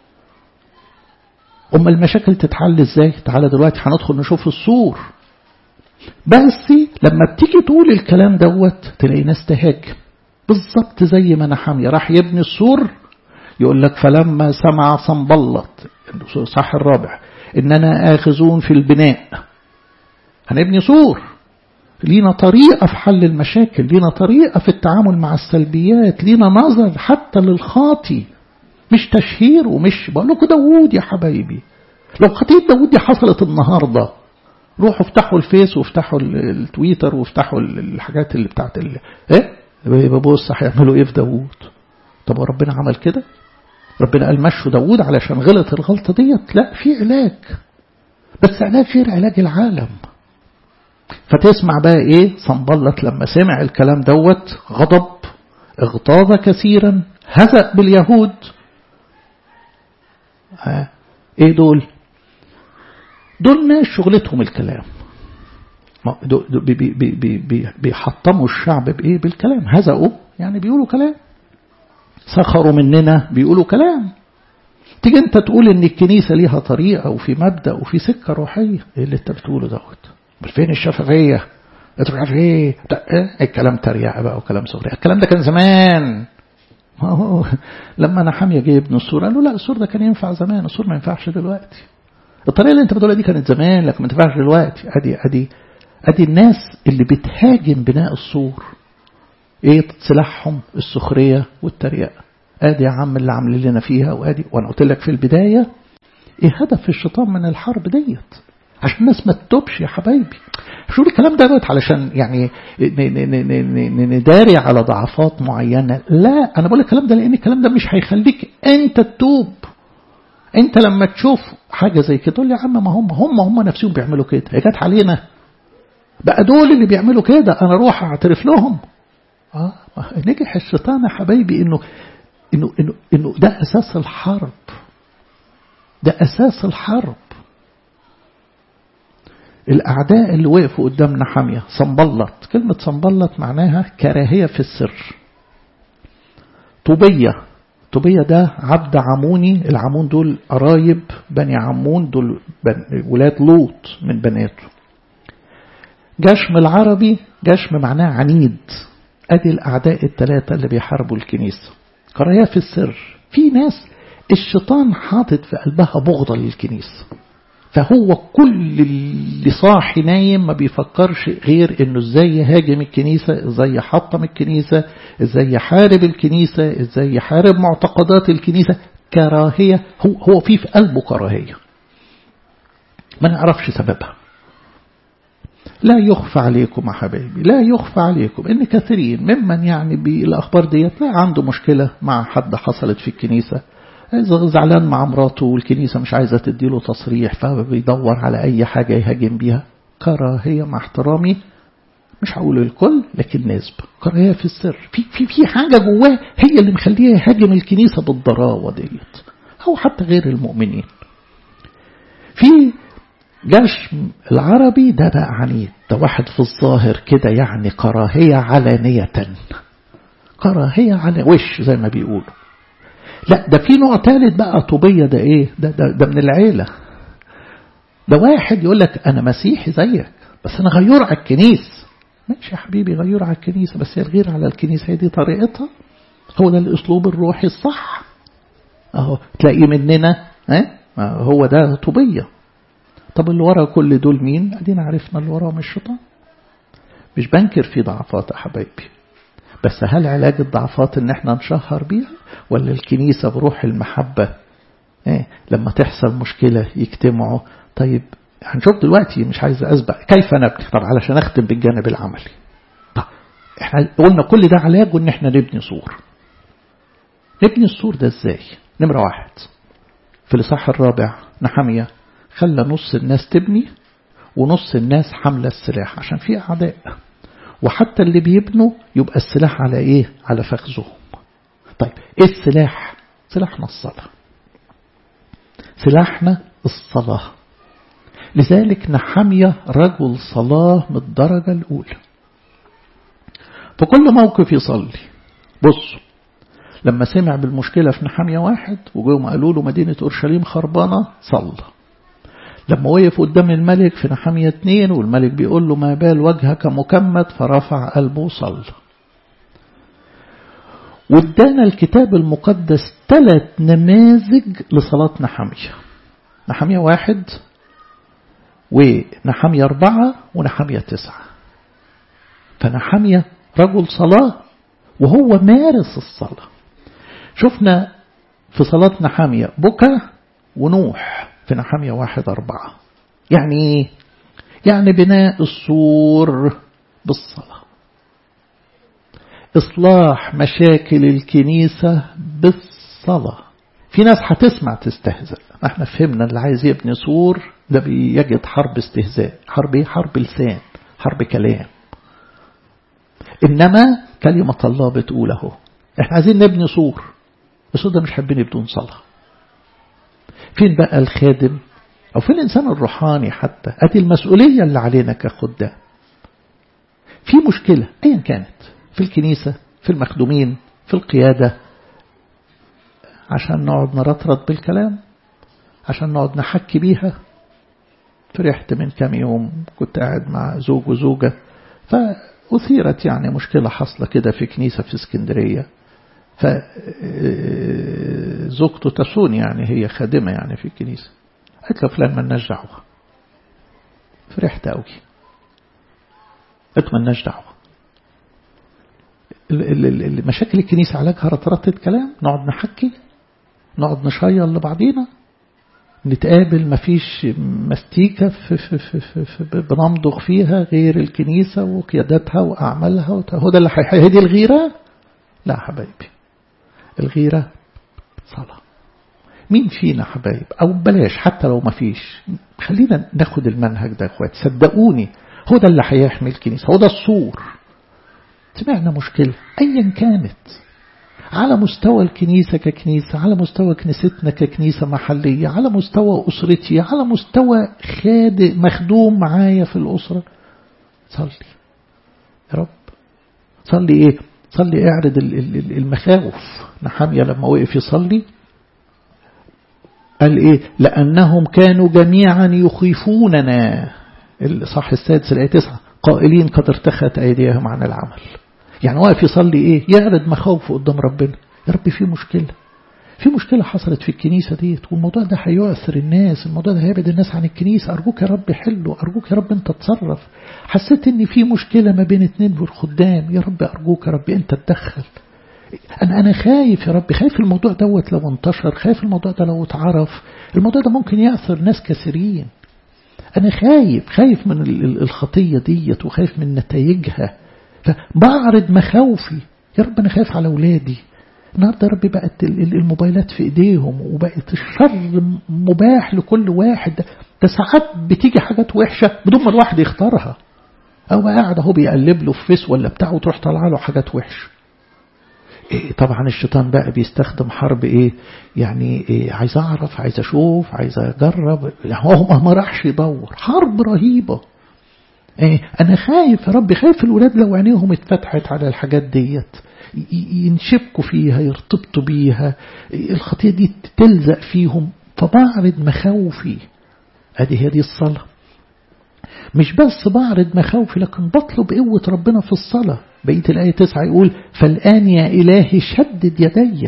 أما المشاكل تتحل ازاي تعالى دلوقتي هندخل نشوف الصور بس لما بتيجي تقول الكلام دوت تلاقي ناس تهاجم بالظبط زي ما نحامية راح يبني السور يقول لك فلما سمع صنبلط صح الرابع إننا آخذون في البناء هنبني سور لينا طريقة في حل المشاكل لينا طريقة في التعامل مع السلبيات لينا نظر حتى للخاطي مش تشهير ومش بقول لكم داوود يا حبايبي لو خطية داوود دي حصلت النهاردة روحوا افتحوا الفيس وافتحوا التويتر وافتحوا الحاجات اللي بتاعت ال... ايه ببص هيعملوا ايه في داوود طب وربنا عمل كده ربنا قال مشوا داوود علشان غلط الغلطة ديت لا في علاج بس علاج غير علاج العالم فتسمع بقى ايه صنبلت لما سمع الكلام دوت غضب اغتاظ كثيرا هزأ باليهود ها ايه دول دول ناس شغلتهم الكلام بيحطموا الشعب بايه بالكلام هزأوا يعني بيقولوا كلام سخروا مننا بيقولوا كلام تيجي انت تقول ان الكنيسة ليها طريقة وفي مبدأ وفي سكة روحية ايه اللي انت بتقوله دوت فين الشفافية انت عارف ايه الكلام تريقة بقى وكلام سخرية الكلام ده كان زمان هو لما نحامية جه ابن السور قال له لا السور ده كان ينفع زمان السور ما ينفعش دلوقتي الطريقة اللي انت بتقولها دي كانت زمان لكن ما تنفعش دلوقتي ادي ادي ادي الناس اللي بتهاجم بناء السور ايه سلاحهم السخرية والتريقة ادي يا عم اللي عاملين لنا فيها وادي وانا قلت لك في البداية ايه هدف الشيطان من الحرب ديت عشان الناس ما تتوبش يا حبايبي شو الكلام دوت علشان يعني نداري على ضعفات معينة لا أنا بقول الكلام ده لأن الكلام ده مش هيخليك أنت تتوب أنت لما تشوف حاجة زي كده تقول لي يا عم ما هم هم هم نفسهم بيعملوا كده هي جت علينا بقى دول اللي بيعملوا كده أنا أروح أعترف لهم آه نجح الشيطان يا حبايبي إنه إنه إنه إنه ده أساس الحرب ده أساس الحرب الأعداء اللي وقفوا قدامنا حامية صنبلط كلمة صنبلط معناها كراهية في السر طوبية طوبية ده عبد عموني العمون دول قرايب بني عمون دول بن ولاد لوط من بناته جشم العربي جشم معناه عنيد ادي الأعداء الثلاثة اللي بيحاربوا الكنيسة كراهية في السر في ناس الشيطان حاطط في قلبها بغضة للكنيسة فهو كل اللي صاحي نايم ما بيفكرش غير انه ازاي يهاجم الكنيسة ازاي يحطم الكنيسة ازاي يحارب الكنيسة ازاي يحارب معتقدات الكنيسة كراهية هو, هو في في قلبه كراهية ما نعرفش سببها لا يخفى عليكم يا حبايبي لا يخفى عليكم ان كثيرين ممن يعني بالاخبار ديت لا عنده مشكلة مع حد حصلت في الكنيسة زعلان مع مراته والكنيسة مش عايزة تديله تصريح فبيدور على أي حاجة يهاجم بيها كراهية مع احترامي مش هقول الكل لكن نسبة كراهية في السر في في في حاجة جواه هي اللي مخليه يهاجم الكنيسة بالضراوة ديت أو حتى غير المؤمنين في جيش العربي ده بقى عنيد ده واحد في الظاهر كده يعني كراهية علانية كراهية على وش زي ما بيقولوا لا ده في نوع ثالث بقى طوبية ده ايه ده, ده, ده من العيلة ده واحد يقول لك انا مسيحي زيك بس انا غيور على الكنيس ماشي يا حبيبي غيور على الكنيسة بس هي الغير على الكنيسة هي دي طريقتها هو ده الاسلوب الروحي الصح اهو تلاقيه مننا ها هو ده طوبية طب اللي ورا كل دول مين ادينا عرفنا اللي ورا مش الشيطان مش بنكر في ضعفات يا حبايبي بس هل علاج الضعفات ان احنا نشهر بيها ولا الكنيسة بروح المحبة إيه لما تحصل مشكلة يجتمعوا طيب هنشوف دلوقتي مش عايز أسبق كيف نبني طب علشان أختم بالجانب العملي طب احنا قلنا كل ده علاجه ان احنا نبني سور نبني السور ده ازاي نمرة واحد في الإصحاح الرابع نحمية خلى نص الناس تبني ونص الناس حاملة السلاح عشان في أعداء وحتى اللي بيبنوا يبقى السلاح على ايه على فخذهم طيب ايه السلاح سلاحنا الصلاة سلاحنا الصلاة لذلك نحمية رجل صلاة من الدرجة الأولى في كل موقف يصلي بصوا لما سمع بالمشكلة في نحمية واحد وجوهم قالوا له مدينة أورشليم خربانة صلى لما وقف قدام الملك في نحمية اتنين والملك بيقول له ما بال وجهك مكمد فرفع قلبه وصلى وادانا الكتاب المقدس ثلاث نماذج لصلاة نحمية نحمية واحد ونحمية أربعة ونحمية تسعة فنحمية رجل صلاة وهو مارس الصلاة شفنا في صلاة نحمية بكى ونوح في نحمية واحد أربعة يعني إيه؟ يعني بناء السور بالصلاة إصلاح مشاكل الكنيسة بالصلاة في ناس هتسمع تستهزأ احنا فهمنا اللي عايز يبني سور ده بيجد حرب استهزاء حرب ايه حرب لسان حرب كلام إنما كلمة الله بتقول اهو احنا عايزين نبني سور بس ده مش حابين بدون صلاة فين بقى الخادم أو فين الإنسان الروحاني حتى أدي المسؤولية اللي علينا كخدام في مشكلة أيا كانت في الكنيسة في المخدومين في القيادة عشان نقعد نرطرط بالكلام عشان نقعد نحكي بيها فرحت من كام يوم كنت قاعد مع زوج وزوجة فأثيرت يعني مشكلة حصلة كده في كنيسة في اسكندرية فزوجته تسون يعني هي خادمة يعني في الكنيسة قالت له فلان ما لناش دعوة فرحت قوي قلت ما لناش دعوة مشاكل الكنيسة علاجها رطرطة كلام نقعد نحكي نقعد نشير لبعضينا نتقابل مفيش مستيكة في في في في في بنمضغ فيها غير الكنيسة وقيادتها وأعمالها هو ده اللي هي دي الغيرة لا حبايبي الغيرة صلاة مين فينا حبايب أو بلاش حتى لو ما فيش خلينا ناخد المنهج ده اخوات صدقوني هو ده اللي هيحمي الكنيسة هو ده السور سمعنا مشكلة أيا كانت على مستوى الكنيسة ككنيسة على مستوى كنيستنا ككنيسة محلية على مستوى أسرتي على مستوى خادم مخدوم معايا في الأسرة صلي يا رب صلي إيه صلي اعرض المخاوف نحامية لما وقف يصلي قال إيه لأنهم كانوا جميعا يخيفوننا الصح السادس الآية تسعة قائلين قد ارتخت أيديهم عن العمل يعني واقف يصلي إيه يعرض مخاوفه قدام ربنا يا رب في مشكلة في مشكلة حصلت في الكنيسة ديت والموضوع ده هيؤثر الناس الموضوع ده هيبعد الناس عن الكنيسة أرجوك يا رب حله أرجوك يا رب أنت تصرف حسيت إن في مشكلة ما بين اتنين بالخدام يا رب أرجوك يا رب أنت تدخل أنا أنا خايف يا رب خايف الموضوع دوت لو انتشر خايف الموضوع ده لو اتعرف الموضوع ده ممكن يأثر ناس كثيرين أنا خايف خايف من الخطية ديت وخايف من نتائجها فبعرض مخاوفي يا رب أنا خايف على أولادي النهارده يا رب بقت الموبايلات في ايديهم وبقت الشر مباح لكل واحد ده ساعات بتيجي حاجات وحشه بدون ما الواحد يختارها او قاعد اهو بيقلب له في فيس ولا بتاع وتروح طالعه له حاجات وحشه إيه طبعا الشيطان بقى بيستخدم حرب ايه يعني إيه عايز اعرف عايز اشوف عايز اجرب يعني هو ما راحش يدور حرب رهيبه إيه انا خايف يا رب خايف الولاد لو عينيهم اتفتحت على الحاجات ديت ينشبكوا فيها يرتبطوا بيها الخطية دي تلزق فيهم فبعرض مخاوفي ادي هي دي الصلاة مش بس بعرض مخاوفي لكن بطلب قوة ربنا في الصلاة بقية الآية تسعة يقول فالآن يا إلهي شدد يدي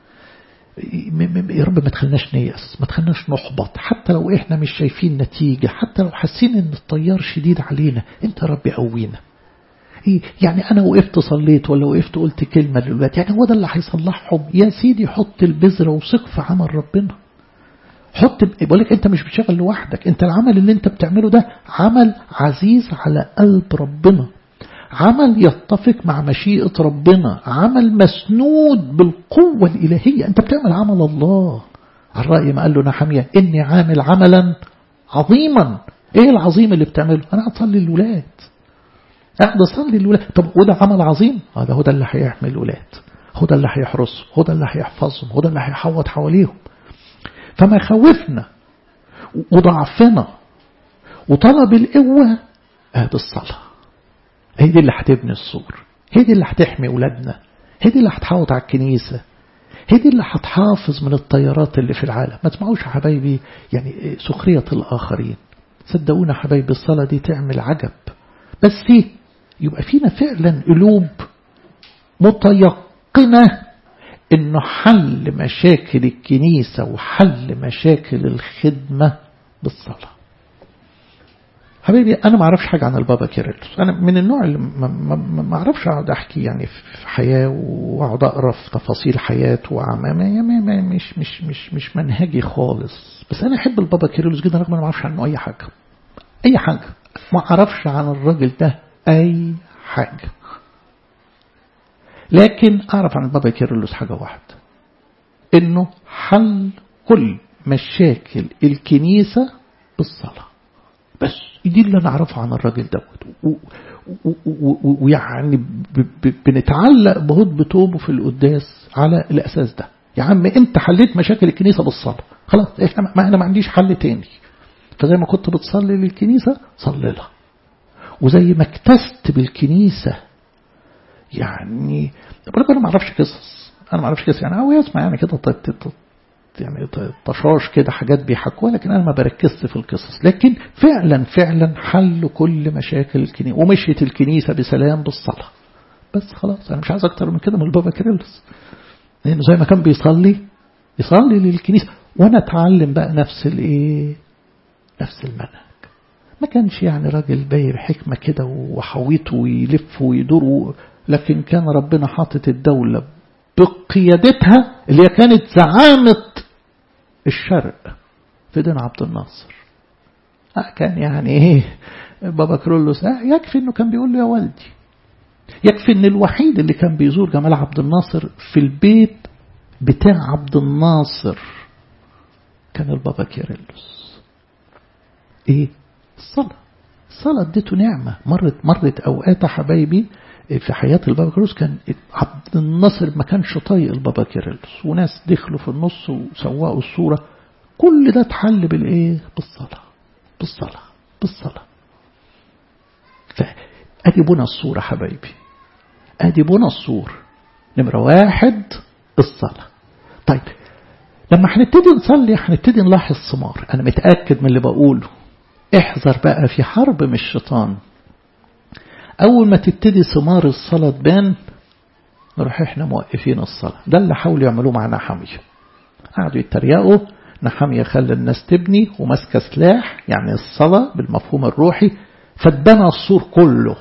يا رب ما تخلناش نيأس ما تخلناش نحبط حتى لو احنا مش شايفين نتيجة حتى لو حاسين ان الطيار شديد علينا انت ربي قوينا إيه يعني أنا وقفت صليت ولا وقفت قلت كلمة للولاد يعني هو ده اللي هيصلحهم يا سيدي حط البذرة وثق في عمل ربنا حط بقول لك أنت مش بتشتغل لوحدك أنت العمل اللي أنت بتعمله ده عمل عزيز على قلب ربنا عمل يتفق مع مشيئة ربنا عمل مسنود بالقوة الإلهية أنت بتعمل عمل الله على الرأي ما قال له نحمية إني عامل عملا عظيما إيه العظيم اللي بتعمله أنا هتصلي الولاد قاعد اصلي الولاد طب وده عمل عظيم هذا هو ده اللي هيحمي الولاد هو ده اللي هيحرسهم هو ده اللي هيحفظهم هو ده اللي هيحوط حواليهم فما خوفنا وضعفنا وطلب القوة هذه الصلاة هي دي اللي هتبني السور هي دي اللي هتحمي ولادنا هي دي اللي هتحوط على الكنيسة هي دي اللي هتحافظ من الطيارات اللي في العالم ما تسمعوش يا حبايبي يعني سخرية الآخرين صدقونا حبايبي الصلاة دي تعمل عجب بس فيه يبقى فينا فعلا قلوب متيقنة انه حل مشاكل الكنيسة وحل مشاكل الخدمة بالصلاة حبيبي انا ما اعرفش حاجة عن البابا كيرلس انا من النوع اللي ما اعرفش اقعد احكي يعني في حياة واقعد اقرا في تفاصيل حياته وعمامه مش مش مش مش منهجي خالص بس انا احب البابا كيرلس جدا رغم انا ما اعرفش عنه اي حاجة اي حاجة ما اعرفش عن الراجل ده اي حاجة لكن اعرف عن البابا كيرلس حاجة واحدة انه حل كل مشاكل الكنيسة بالصلاة بس دي اللي انا اعرفه عن الراجل دوت ويعني بنتعلق بهضب توبه في القداس على الاساس ده يا عم انت حليت مشاكل الكنيسة بالصلاة خلاص احنا ما انا ما عنديش حل تاني فزي ما كنت بتصلي للكنيسة صلي لها وزي ما اكتست بالكنيسة يعني بقول انا ما اعرفش قصص انا ما اعرفش قصص يعني هو يسمع يعني كده يعني طشاش كده حاجات بيحكوها لكن انا ما بركزت في القصص لكن فعلا فعلا حل كل مشاكل الكنيسة ومشيت الكنيسة بسلام بالصلاة بس خلاص انا مش عايز اكتر من كده من البابا كيرلس لانه زي ما كان بيصلي يصلي للكنيسة وانا اتعلم بقى نفس الايه نفس المنهج ما كانش يعني راجل باير حكمة كده وحويته ويلف ويدور لكن كان ربنا حاطط الدولة بقيادتها اللي هي كانت زعامة الشرق في دين عبد الناصر آه كان يعني ايه بابا كرولوس آه يكفي انه كان بيقول له يا والدي يكفي ان الوحيد اللي كان بيزور جمال عبد الناصر في البيت بتاع عبد الناصر كان البابا كيرلس ايه الصلاة الصلاة اديته نعمة مرت مرت اوقات حبايبي في حياة البابا كيرلس كان عبد الناصر ما كانش طايق البابا كيرلس وناس دخلوا في النص وسوقوا الصورة كل ده اتحل بالايه بالصلاة بالصلاة بالصلاة فادي بنا الصورة حبايبي ادي بنا الصور نمرة واحد الصلاة طيب لما هنبتدي نصلي هنبتدي نلاحظ ثمار انا متأكد من اللي بقوله احذر بقى في حرب من الشيطان أول ما تبتدي ثمار الصلاة تبان نروح إحنا موقفين الصلاة ده اللي حاولوا يعملوه معنا حمية قعدوا يتريقوا نحمية خلى الناس تبني وماسكة سلاح يعني الصلاة بالمفهوم الروحي فاتبنى السور كله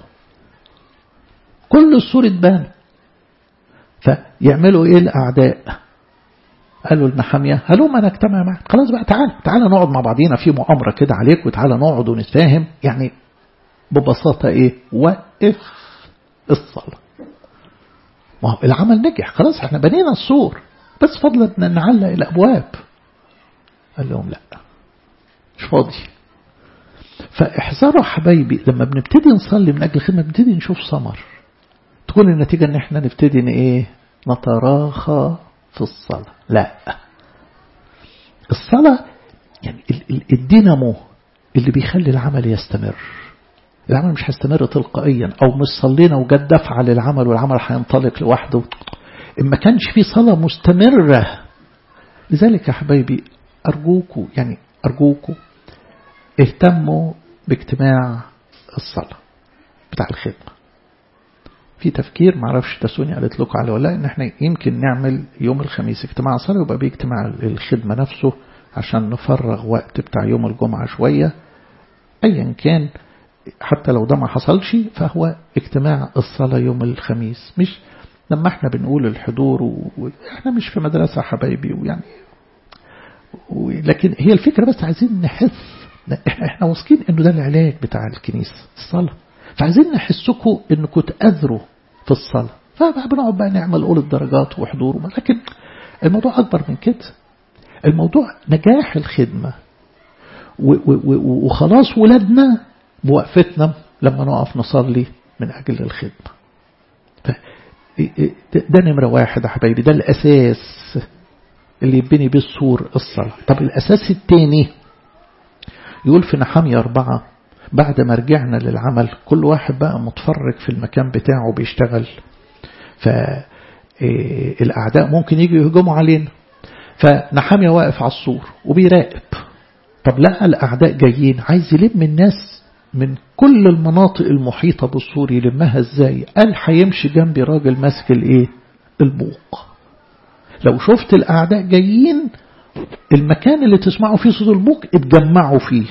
كل السور اتبنى فيعملوا ايه الاعداء قالوا لنحمية هلوما نجتمع معك خلاص بقى تعال تعال نقعد مع بعضينا في مؤامرة كده عليك وتعال نقعد ونتفاهم يعني ببساطة ايه وقف الصلاة ما هو العمل نجح خلاص احنا بنينا السور بس فضلا ان نعلق الابواب قال لهم لا مش فاضي فاحذروا حبايبي لما بنبتدي نصلي من اجل الخدمه بنبتدي نشوف ثمر تكون النتيجه ان احنا نبتدي ان ايه نتراخى في الصلاه لا الصلاه يعني الدينامو اللي بيخلي العمل يستمر العمل مش هيستمر تلقائيا او مش صلينا وجد دفع للعمل والعمل هينطلق لوحده إن ما كانش في صلاة مستمرة لذلك يا حبايبي أرجوكوا يعني أرجوكوا اهتموا باجتماع الصلاة بتاع الخدمة في تفكير معرفش تسوني قالت لكم عليه ولا ان احنا يمكن نعمل يوم الخميس اجتماع صلاة ويبقى باجتماع الخدمة نفسه عشان نفرغ وقت بتاع يوم الجمعة شوية ايا كان حتى لو ده ما حصلش فهو اجتماع الصلاة يوم الخميس مش لما احنا بنقول الحضور واحنا مش في مدرسة حبايبي ويعني و... لكن هي الفكرة بس عايزين نحس احنا واثقين انه ده العلاج بتاع الكنيسة الصلاة فعايزين نحسكم انكم تأذروا في الصلاة فبنقعد بقى نعمل قول الدرجات وحضور لكن الموضوع أكبر من كده الموضوع نجاح الخدمة و... و... وخلاص ولادنا بوقفتنا لما نقف نصلي من أجل الخدمة ده نمرة واحد يا حبايبي ده الأساس اللي يبني بيه السور الصلاة طب الأساس الثاني يقول في نحامية أربعة بعد ما رجعنا للعمل كل واحد بقى متفرج في المكان بتاعه بيشتغل فالأعداء ممكن يجوا يهجموا علينا فنحامية واقف على السور وبيراقب طب لقى الأعداء جايين عايز يلم الناس من كل المناطق المحيطة بالسور يلمها ازاي قال هيمشي جنبي راجل ماسك الايه البوق لو شفت الاعداء جايين المكان اللي تسمعوا فيه صوت البوق اتجمعوا فيه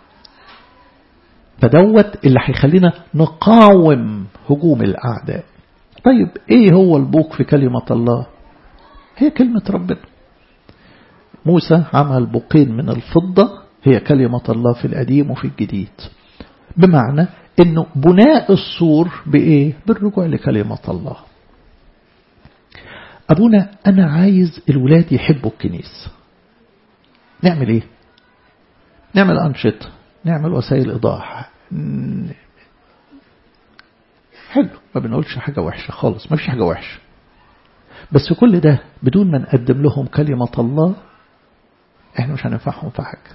فدوت اللي هيخلينا نقاوم هجوم الاعداء طيب ايه هو البوق في كلمة الله هي كلمة ربنا موسى عمل بوقين من الفضة هي كلمة الله في القديم وفي الجديد بمعنى انه بناء السور بايه بالرجوع لكلمة الله ابونا انا عايز الولاد يحبوا الكنيسة نعمل ايه نعمل انشطة نعمل وسائل ايضاح حلو ما بنقولش حاجة وحشة خالص ما فيش حاجة وحشة بس كل ده بدون ما نقدم لهم كلمة الله احنا مش هننفعهم في حاجة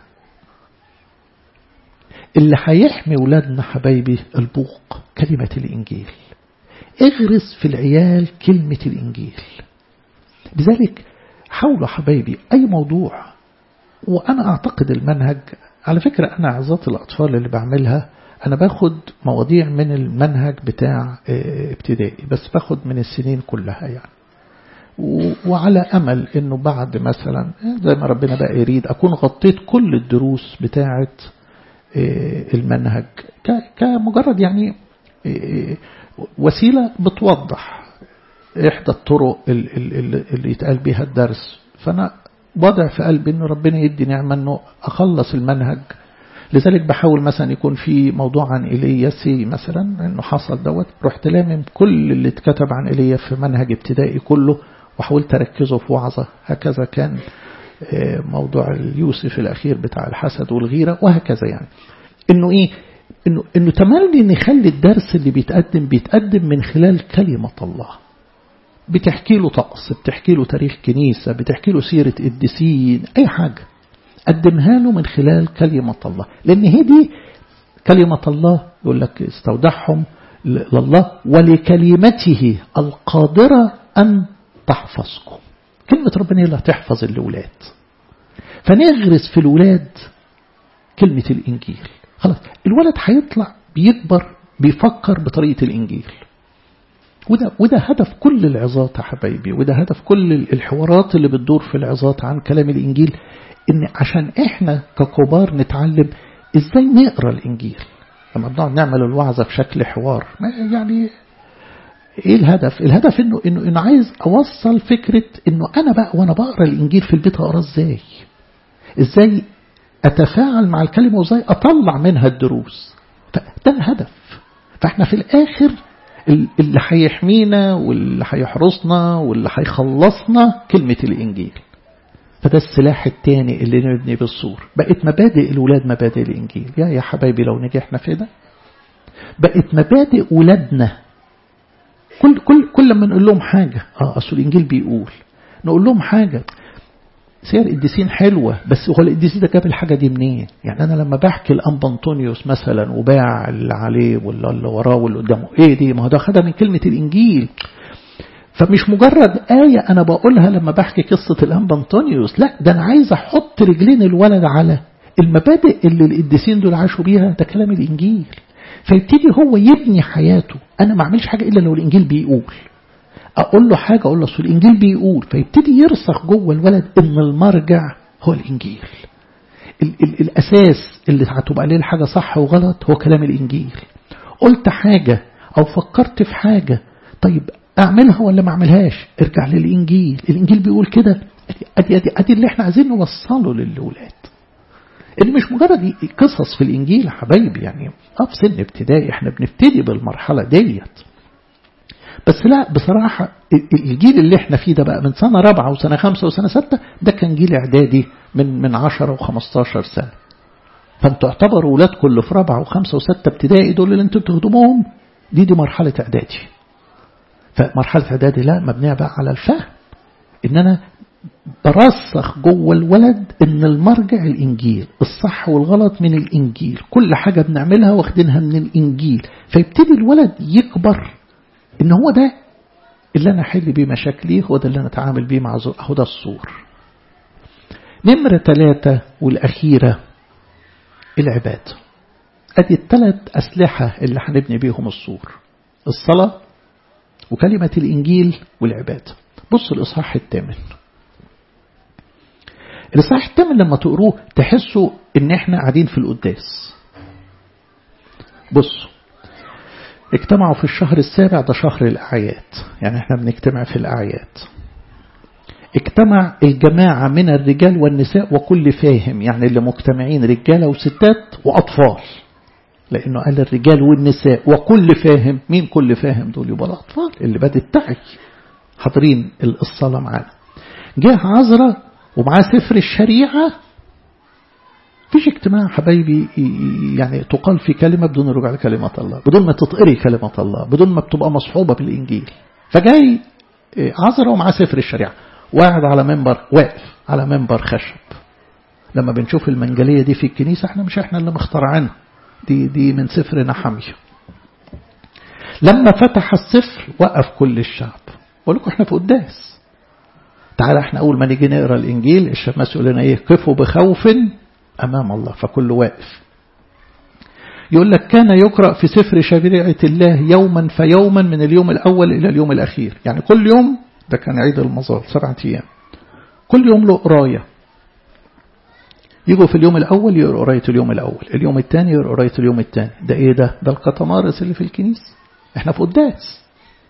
اللي هيحمي ولادنا حبايبي البوق كلمة الإنجيل اغرس في العيال كلمة الإنجيل لذلك حاولوا حبايبي أي موضوع وأنا أعتقد المنهج على فكرة أنا عظات الأطفال اللي بعملها أنا باخد مواضيع من المنهج بتاع ابتدائي بس باخد من السنين كلها يعني وعلى أمل أنه بعد مثلا زي ما ربنا بقى يريد أكون غطيت كل الدروس بتاعة المنهج كمجرد يعني وسيلة بتوضح إحدى الطرق اللي يتقال بها الدرس فأنا وضع في قلبي أنه ربنا يدي نعمة أنه أخلص المنهج لذلك بحاول مثلا يكون في موضوع عن إيليا سي مثلا أنه حصل دوت رحت لامم كل اللي اتكتب عن إيليا في منهج ابتدائي كله وحاولت أركزه في وعظة هكذا كان موضوع اليوسف الأخير بتاع الحسد والغيرة وهكذا يعني إنه إيه إنه, إنه تملي نخلي الدرس اللي بيتقدم بيتقدم من خلال كلمة الله بتحكي له طقس بتحكي له تاريخ كنيسة بتحكي له سيرة قديسين أي حاجة قدمها له من خلال كلمة الله لأن هي دي كلمة الله يقول لك استودعهم لله ولكلمته القادرة أن تحفظكم كلمة ربنا هي اللي هتحفظ الأولاد فنغرس في الأولاد كلمة الإنجيل خلاص الولد هيطلع بيكبر بيفكر بطريقة الإنجيل وده, وده هدف كل العظات يا حبايبي وده هدف كل الحوارات اللي بتدور في العظات عن كلام الإنجيل إن عشان إحنا ككبار نتعلم إزاي نقرأ الإنجيل لما بنقعد نعمل الوعظة في شكل حوار ما يعني ايه الهدف الهدف انه انه انه عايز اوصل فكره انه انا بقى وانا بقرا الانجيل في البيت اقراه ازاي ازاي اتفاعل مع الكلمه وازاي اطلع منها الدروس فده الهدف فاحنا في الاخر اللي هيحمينا واللي هيحرسنا واللي هيخلصنا كلمه الانجيل فده السلاح الثاني اللي نبني بالسور بقت مبادئ الولاد مبادئ الانجيل يا يا حبايبي لو نجحنا في ده بقت مبادئ ولادنا كل كل كل ما نقول لهم حاجة اه اصل الانجيل بيقول نقول لهم حاجة سير القديسين حلوة بس هو القديس ده جاب الحاجة دي منين يعني أنا لما بحكي الأنبا أنطونيوس مثلا وباع اللي عليه واللي اللي وراه واللي قدامه إيه دي ما هو ده خدها من كلمة الإنجيل فمش مجرد آية أنا بقولها لما بحكي قصة الأنبا أنطونيوس لا ده أنا عايز أحط رجلين الولد على المبادئ اللي القديسين دول عاشوا بيها ده كلام الإنجيل فيبتدي هو يبني حياته أنا ما أعملش حاجة إلا لو الإنجيل بيقول أقول له حاجة أقول له أصل الإنجيل بيقول فيبتدي يرسخ جوه الولد إن المرجع هو الإنجيل ال ال الأساس اللي هتبقى عليه الحاجة صح وغلط هو كلام الإنجيل قلت حاجة أو فكرت في حاجة طيب أعملها ولا ما أعملهاش ارجع للإنجيل الإنجيل بيقول كده أدي, أدي, أدي اللي احنا عايزين نوصله للأولاد اللي مش مجرد قصص في الإنجيل يا حبايبي يعني اه في سن ابتدائي احنا بنبتدي بالمرحلة ديت بس لا بصراحة الجيل اللي احنا فيه ده بقى من سنة رابعة وسنة خمسة وسنة ستة ده كان جيل اعدادي من من عشرة وخمستاشر سنة فانتوا اعتبروا ولادكم اللي في رابعة وخمسة وستة ابتدائي دول اللي انتوا بتخدموهم دي دي مرحلة اعدادي فمرحلة اعدادي لا مبنية بقى على الفهم ان انا برسخ جوه الولد ان المرجع الانجيل الصح والغلط من الانجيل كل حاجة بنعملها واخدينها من الانجيل فيبتدي الولد يكبر ان هو ده اللي انا احل بيه مشاكلي هو ده اللي انا اتعامل بيه مع هو ده الصور نمرة ثلاثة والأخيرة العبادة ادي الثلاث أسلحة اللي هنبني بيهم الصور الصلاة وكلمة الإنجيل والعبادة بص الإصحاح الثامن الإصحاح الثامن لما تقروه تحسوا إن إحنا قاعدين في القداس بصوا اجتمعوا في الشهر السابع ده شهر الأعياد يعني احنا بنجتمع في الأعياد اجتمع الجماعة من الرجال والنساء وكل فاهم يعني اللي مجتمعين رجالة وستات وأطفال لأنه قال الرجال والنساء وكل فاهم مين كل فاهم دول يبقى الأطفال اللي بدت تعي حاضرين الصلاة معانا جه عذرة ومعاه سفر الشريعة فيش اجتماع حبايبي يعني تقال في كلمة بدون الرجوع لكلمة الله بدون ما تتقري كلمة الله بدون ما بتبقى مصحوبة بالإنجيل فجاي عذرة ومعاه سفر الشريعة واقعد على منبر واقف على منبر خشب لما بنشوف المنجلية دي في الكنيسة احنا مش احنا اللي مخترعينها دي دي من سفر نحمية لما فتح السفر وقف كل الشعب بقول لكم احنا في قداس تعالى احنا اول ما نيجي نقرا الانجيل الشماس يقول لنا ايه قفوا بخوف امام الله فكل واقف يقول لك كان يقرأ في سفر شريعة الله يوما فيوما من اليوم الأول إلى اليوم الأخير يعني كل يوم ده كان عيد المظال سبعة أيام كل يوم له قراية يجوا في اليوم الأول يقرأ قراية اليوم الأول اليوم الثاني يقرأ قراية اليوم الثاني ده إيه ده ده القطمارس اللي في الكنيسة إحنا في قداس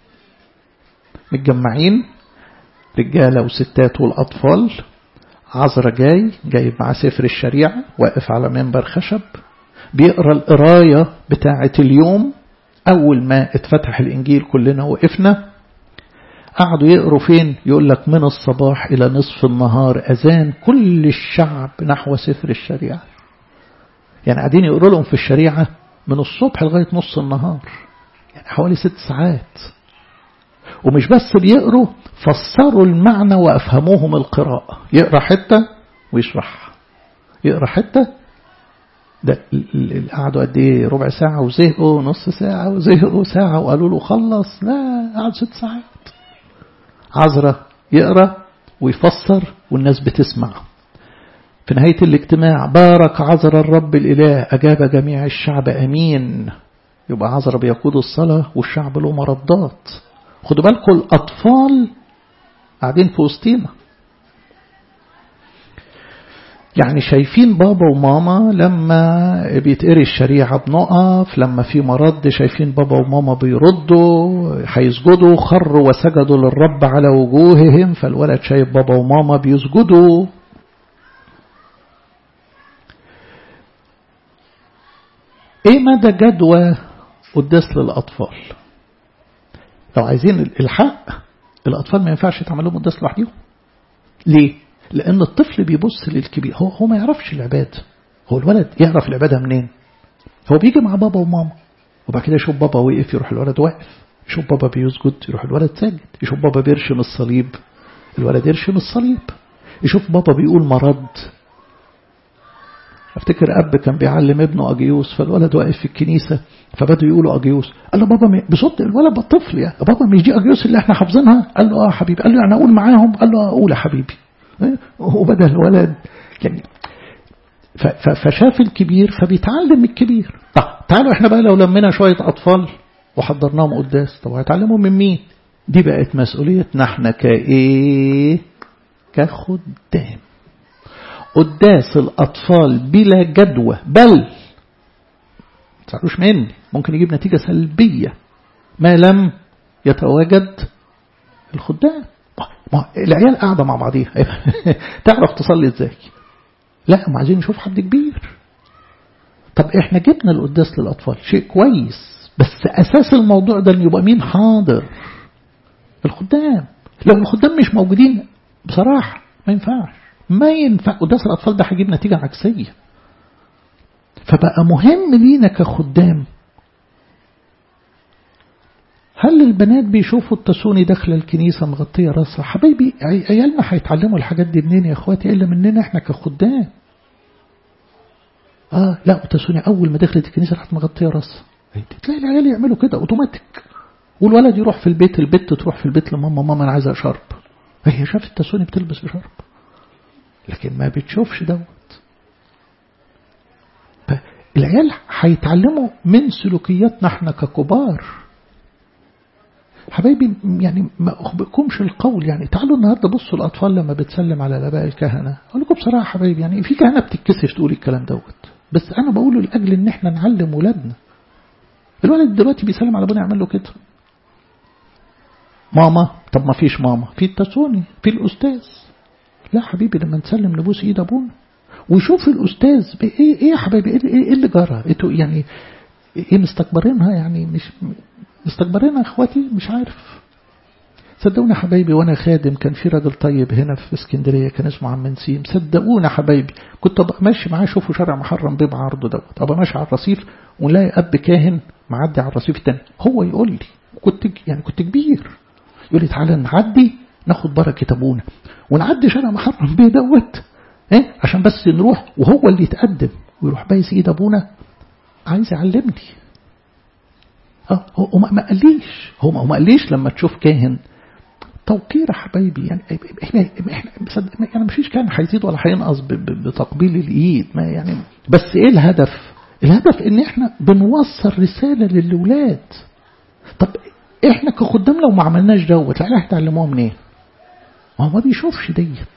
متجمعين رجالة وستات والأطفال عذرة جاي جايب معاه سفر الشريعة واقف على منبر خشب بيقرأ القراية بتاعة اليوم أول ما اتفتح الإنجيل كلنا وقفنا قعدوا يقروا فين يقول لك من الصباح إلى نصف النهار أذان كل الشعب نحو سفر الشريعة يعني قاعدين يقروا لهم في الشريعة من الصبح لغاية نص النهار يعني حوالي ست ساعات ومش بس بيقروا فسروا المعنى وأفهموهم القراءة يقرأ حتة ويشرحها يقرأ حتة ده قعدوا قد ايه ربع ساعة وزهقوا نص ساعة وزهقوا ساعة وقالوا له خلص لا قعد ست ساعات عذرة يقرأ ويفسر والناس بتسمع في نهاية الاجتماع بارك عذر الرب الإله أجاب جميع الشعب أمين يبقى عذرة بيقود الصلاة والشعب له مردات خدوا بالكم الأطفال قاعدين في وسطينا يعني شايفين بابا وماما لما بيتقري الشريعة بنقف لما في مرض شايفين بابا وماما بيردوا هيسجدوا خروا وسجدوا للرب على وجوههم فالولد شايف بابا وماما بيسجدوا ايه مدى جدوى قداس للأطفال لو عايزين الحق الأطفال ما ينفعش يتعمل لهم قداس لوحدهم ليه؟ لأن الطفل بيبص للكبير هو هو ما يعرفش العبادة هو الولد يعرف العبادة منين هو بيجي مع بابا وماما وبعد كده يشوف بابا وقف يروح الولد واقف يشوف بابا بيسجد يروح الولد ساجد يشوف بابا بيرشم الصليب الولد يرشم الصليب يشوف بابا بيقول مرض افتكر اب كان بيعلم ابنه اجيوس فالولد واقف في الكنيسه فبدوا يقولوا اجيوس قال له بابا بصوت الولد طفل يا بابا مش دي اجيوس اللي احنا حافظينها قال له اه حبيبي قال له يعني اقول معاهم قال له اقول يا حبيبي وبدا الولد يعني فشاف الكبير فبيتعلم من الكبير طب تعالوا احنا بقى لو لمينا شويه اطفال وحضرناهم قداس طب هيتعلموا من مين دي بقت مسؤوليتنا احنا كايه كخدام قداس الأطفال بلا جدوى بل تعرفوش مني ممكن يجيب نتيجة سلبية ما لم يتواجد الخدام ما العيال قاعدة مع بعضيها تعرف تصلي ازاي لا هم عايزين نشوف حد كبير طب احنا جبنا القداس للأطفال شيء كويس بس أساس الموضوع ده ان يبقى مين حاضر الخدام لو الخدام مش موجودين بصراحة ما ينفعش ما ينفع قداس الأطفال ده هيجيب نتيجة عكسية فبقى مهم لينا كخدام هل البنات بيشوفوا التسوني داخل الكنيسة مغطية راسها حبايبي عيالنا هيتعلموا الحاجات دي منين يا اخواتي إلا مننا احنا كخدام اه لا التسوني أول ما دخلت الكنيسة راحت مغطية راسها تلاقي العيال يعملوا كده اوتوماتيك والولد يروح في البيت البت تروح في البيت لماما ماما انا عايزه شرب هي شافت التسوني بتلبس بشرب لكن ما بتشوفش دوت العيال هيتعلموا من سلوكياتنا احنا ككبار حبايبي يعني ما أخبركمش القول يعني تعالوا النهارده بصوا الأطفال لما بتسلم على الآباء الكهنة أقول لكم بصراحة حبايبي يعني في كهنة بتتكسف تقول الكلام دوت بس أنا بقوله لأجل إن احنا نعلم ولادنا الولد دلوقتي بيسلم على ابونا يعمل له كده ماما طب ما فيش ماما في التسوني في الأستاذ لا حبيبي لما نسلم نبوس ايد ابونا ويشوف الاستاذ ايه ايه يا حبايبي ايه, إيه اللي جرى انتوا يعني ايه مستكبرينها يعني مش مستكبرينها اخواتي مش عارف صدقونا حبايبي وانا خادم كان في راجل طيب هنا في اسكندريه كان اسمه عم نسيم صدقونا حبايبي كنت ابقى ماشي معاه اشوفه شارع محرم بيه بعرضه دوت ابقى ماشي على الرصيف ونلاقي اب كاهن معدي على الرصيف التاني هو يقول لي كنت يعني كنت كبير يقول لي تعالى نعدي ناخد بركة أبونا ونعدي شارع محرم بيه دوت إيه عشان بس نروح وهو اللي يتقدم ويروح بايس إيد أبونا عايز يعلمني اه هو ما قاليش هو ما قاليش لما تشوف كاهن توقير يا حبايبي يعني احنا احنا يعني مفيش كان هيزيد ولا هينقص بتقبيل الايد ما يعني بس ايه الهدف؟ الهدف ان احنا بنوصل رساله للاولاد طب احنا كخدام لو ما عملناش دوت العيال هيتعلموها منين؟ إيه؟ ما هو ما بيشوفش ديت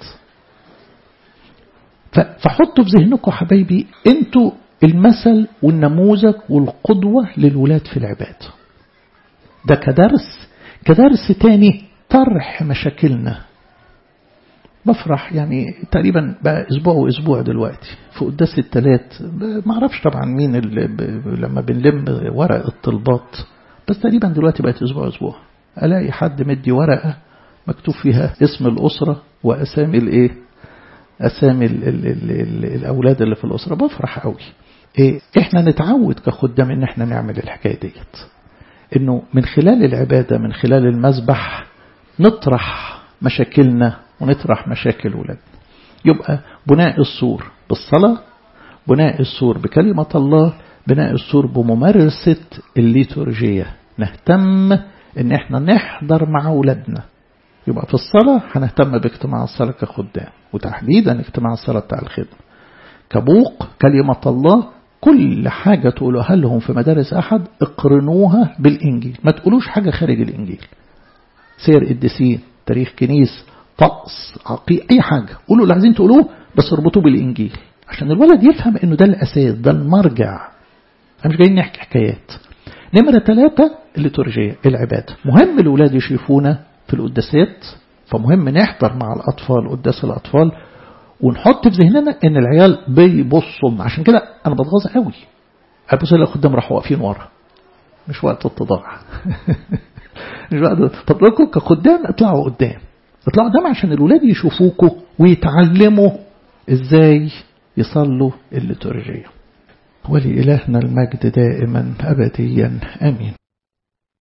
فحطوا في ذهنكم حبايبي انتوا المثل والنموذج والقدوة للولاد في العبادة ده كدرس كدرس تاني طرح مشاكلنا بفرح يعني تقريبا بقى اسبوع واسبوع دلوقتي في قداس الثلاث ما اعرفش طبعا مين اللي لما بنلم ورق الطلبات بس تقريبا دلوقتي بقت اسبوع اسبوع الاقي حد مدي ورقه مكتوب فيها اسم الأسرة وأسامي الإيه أسامي ال ال ال ال الأولاد اللي في الأسرة بفرح قوي إيه إحنا نتعود كخدام إن إحنا نعمل الحكاية ديت إنه من خلال العبادة من خلال المسبح نطرح مشاكلنا ونطرح مشاكل ولادنا يبقى بناء السور بالصلاة بناء السور بكلمة الله بناء السور بممارسة الليتورجية نهتم إن إحنا نحضر مع أولادنا يبقى في الصلاة هنهتم باجتماع الصلاة كخدام وتحديدا اجتماع الصلاة بتاع الخدمة كبوق كلمة الله كل حاجة تقولوها لهم في مدارس أحد اقرنوها بالإنجيل ما تقولوش حاجة خارج الإنجيل سير قديسين تاريخ كنيس طقس عقيق أي حاجة قولوا اللي عايزين تقولوه بس اربطوه بالإنجيل عشان الولد يفهم إنه ده الأساس ده المرجع احنا مش جايين نحكي حكايات نمرة ثلاثة الليتورجية العبادة مهم الأولاد يشوفونا في القداسات فمهم نحضر مع الأطفال قداس الأطفال ونحط في ذهننا ان العيال بيبصوا عشان كده انا بتغاظ قوي ابص الاقي خدام راحوا واقفين ورا مش وقت التضاع مش وقت طب لكم كخدام اطلعوا قدام اطلعوا قدام عشان الولاد يشوفوكوا ويتعلموا ازاي يصلوا الليتورجيه ولإلهنا المجد دائما أبديا آمين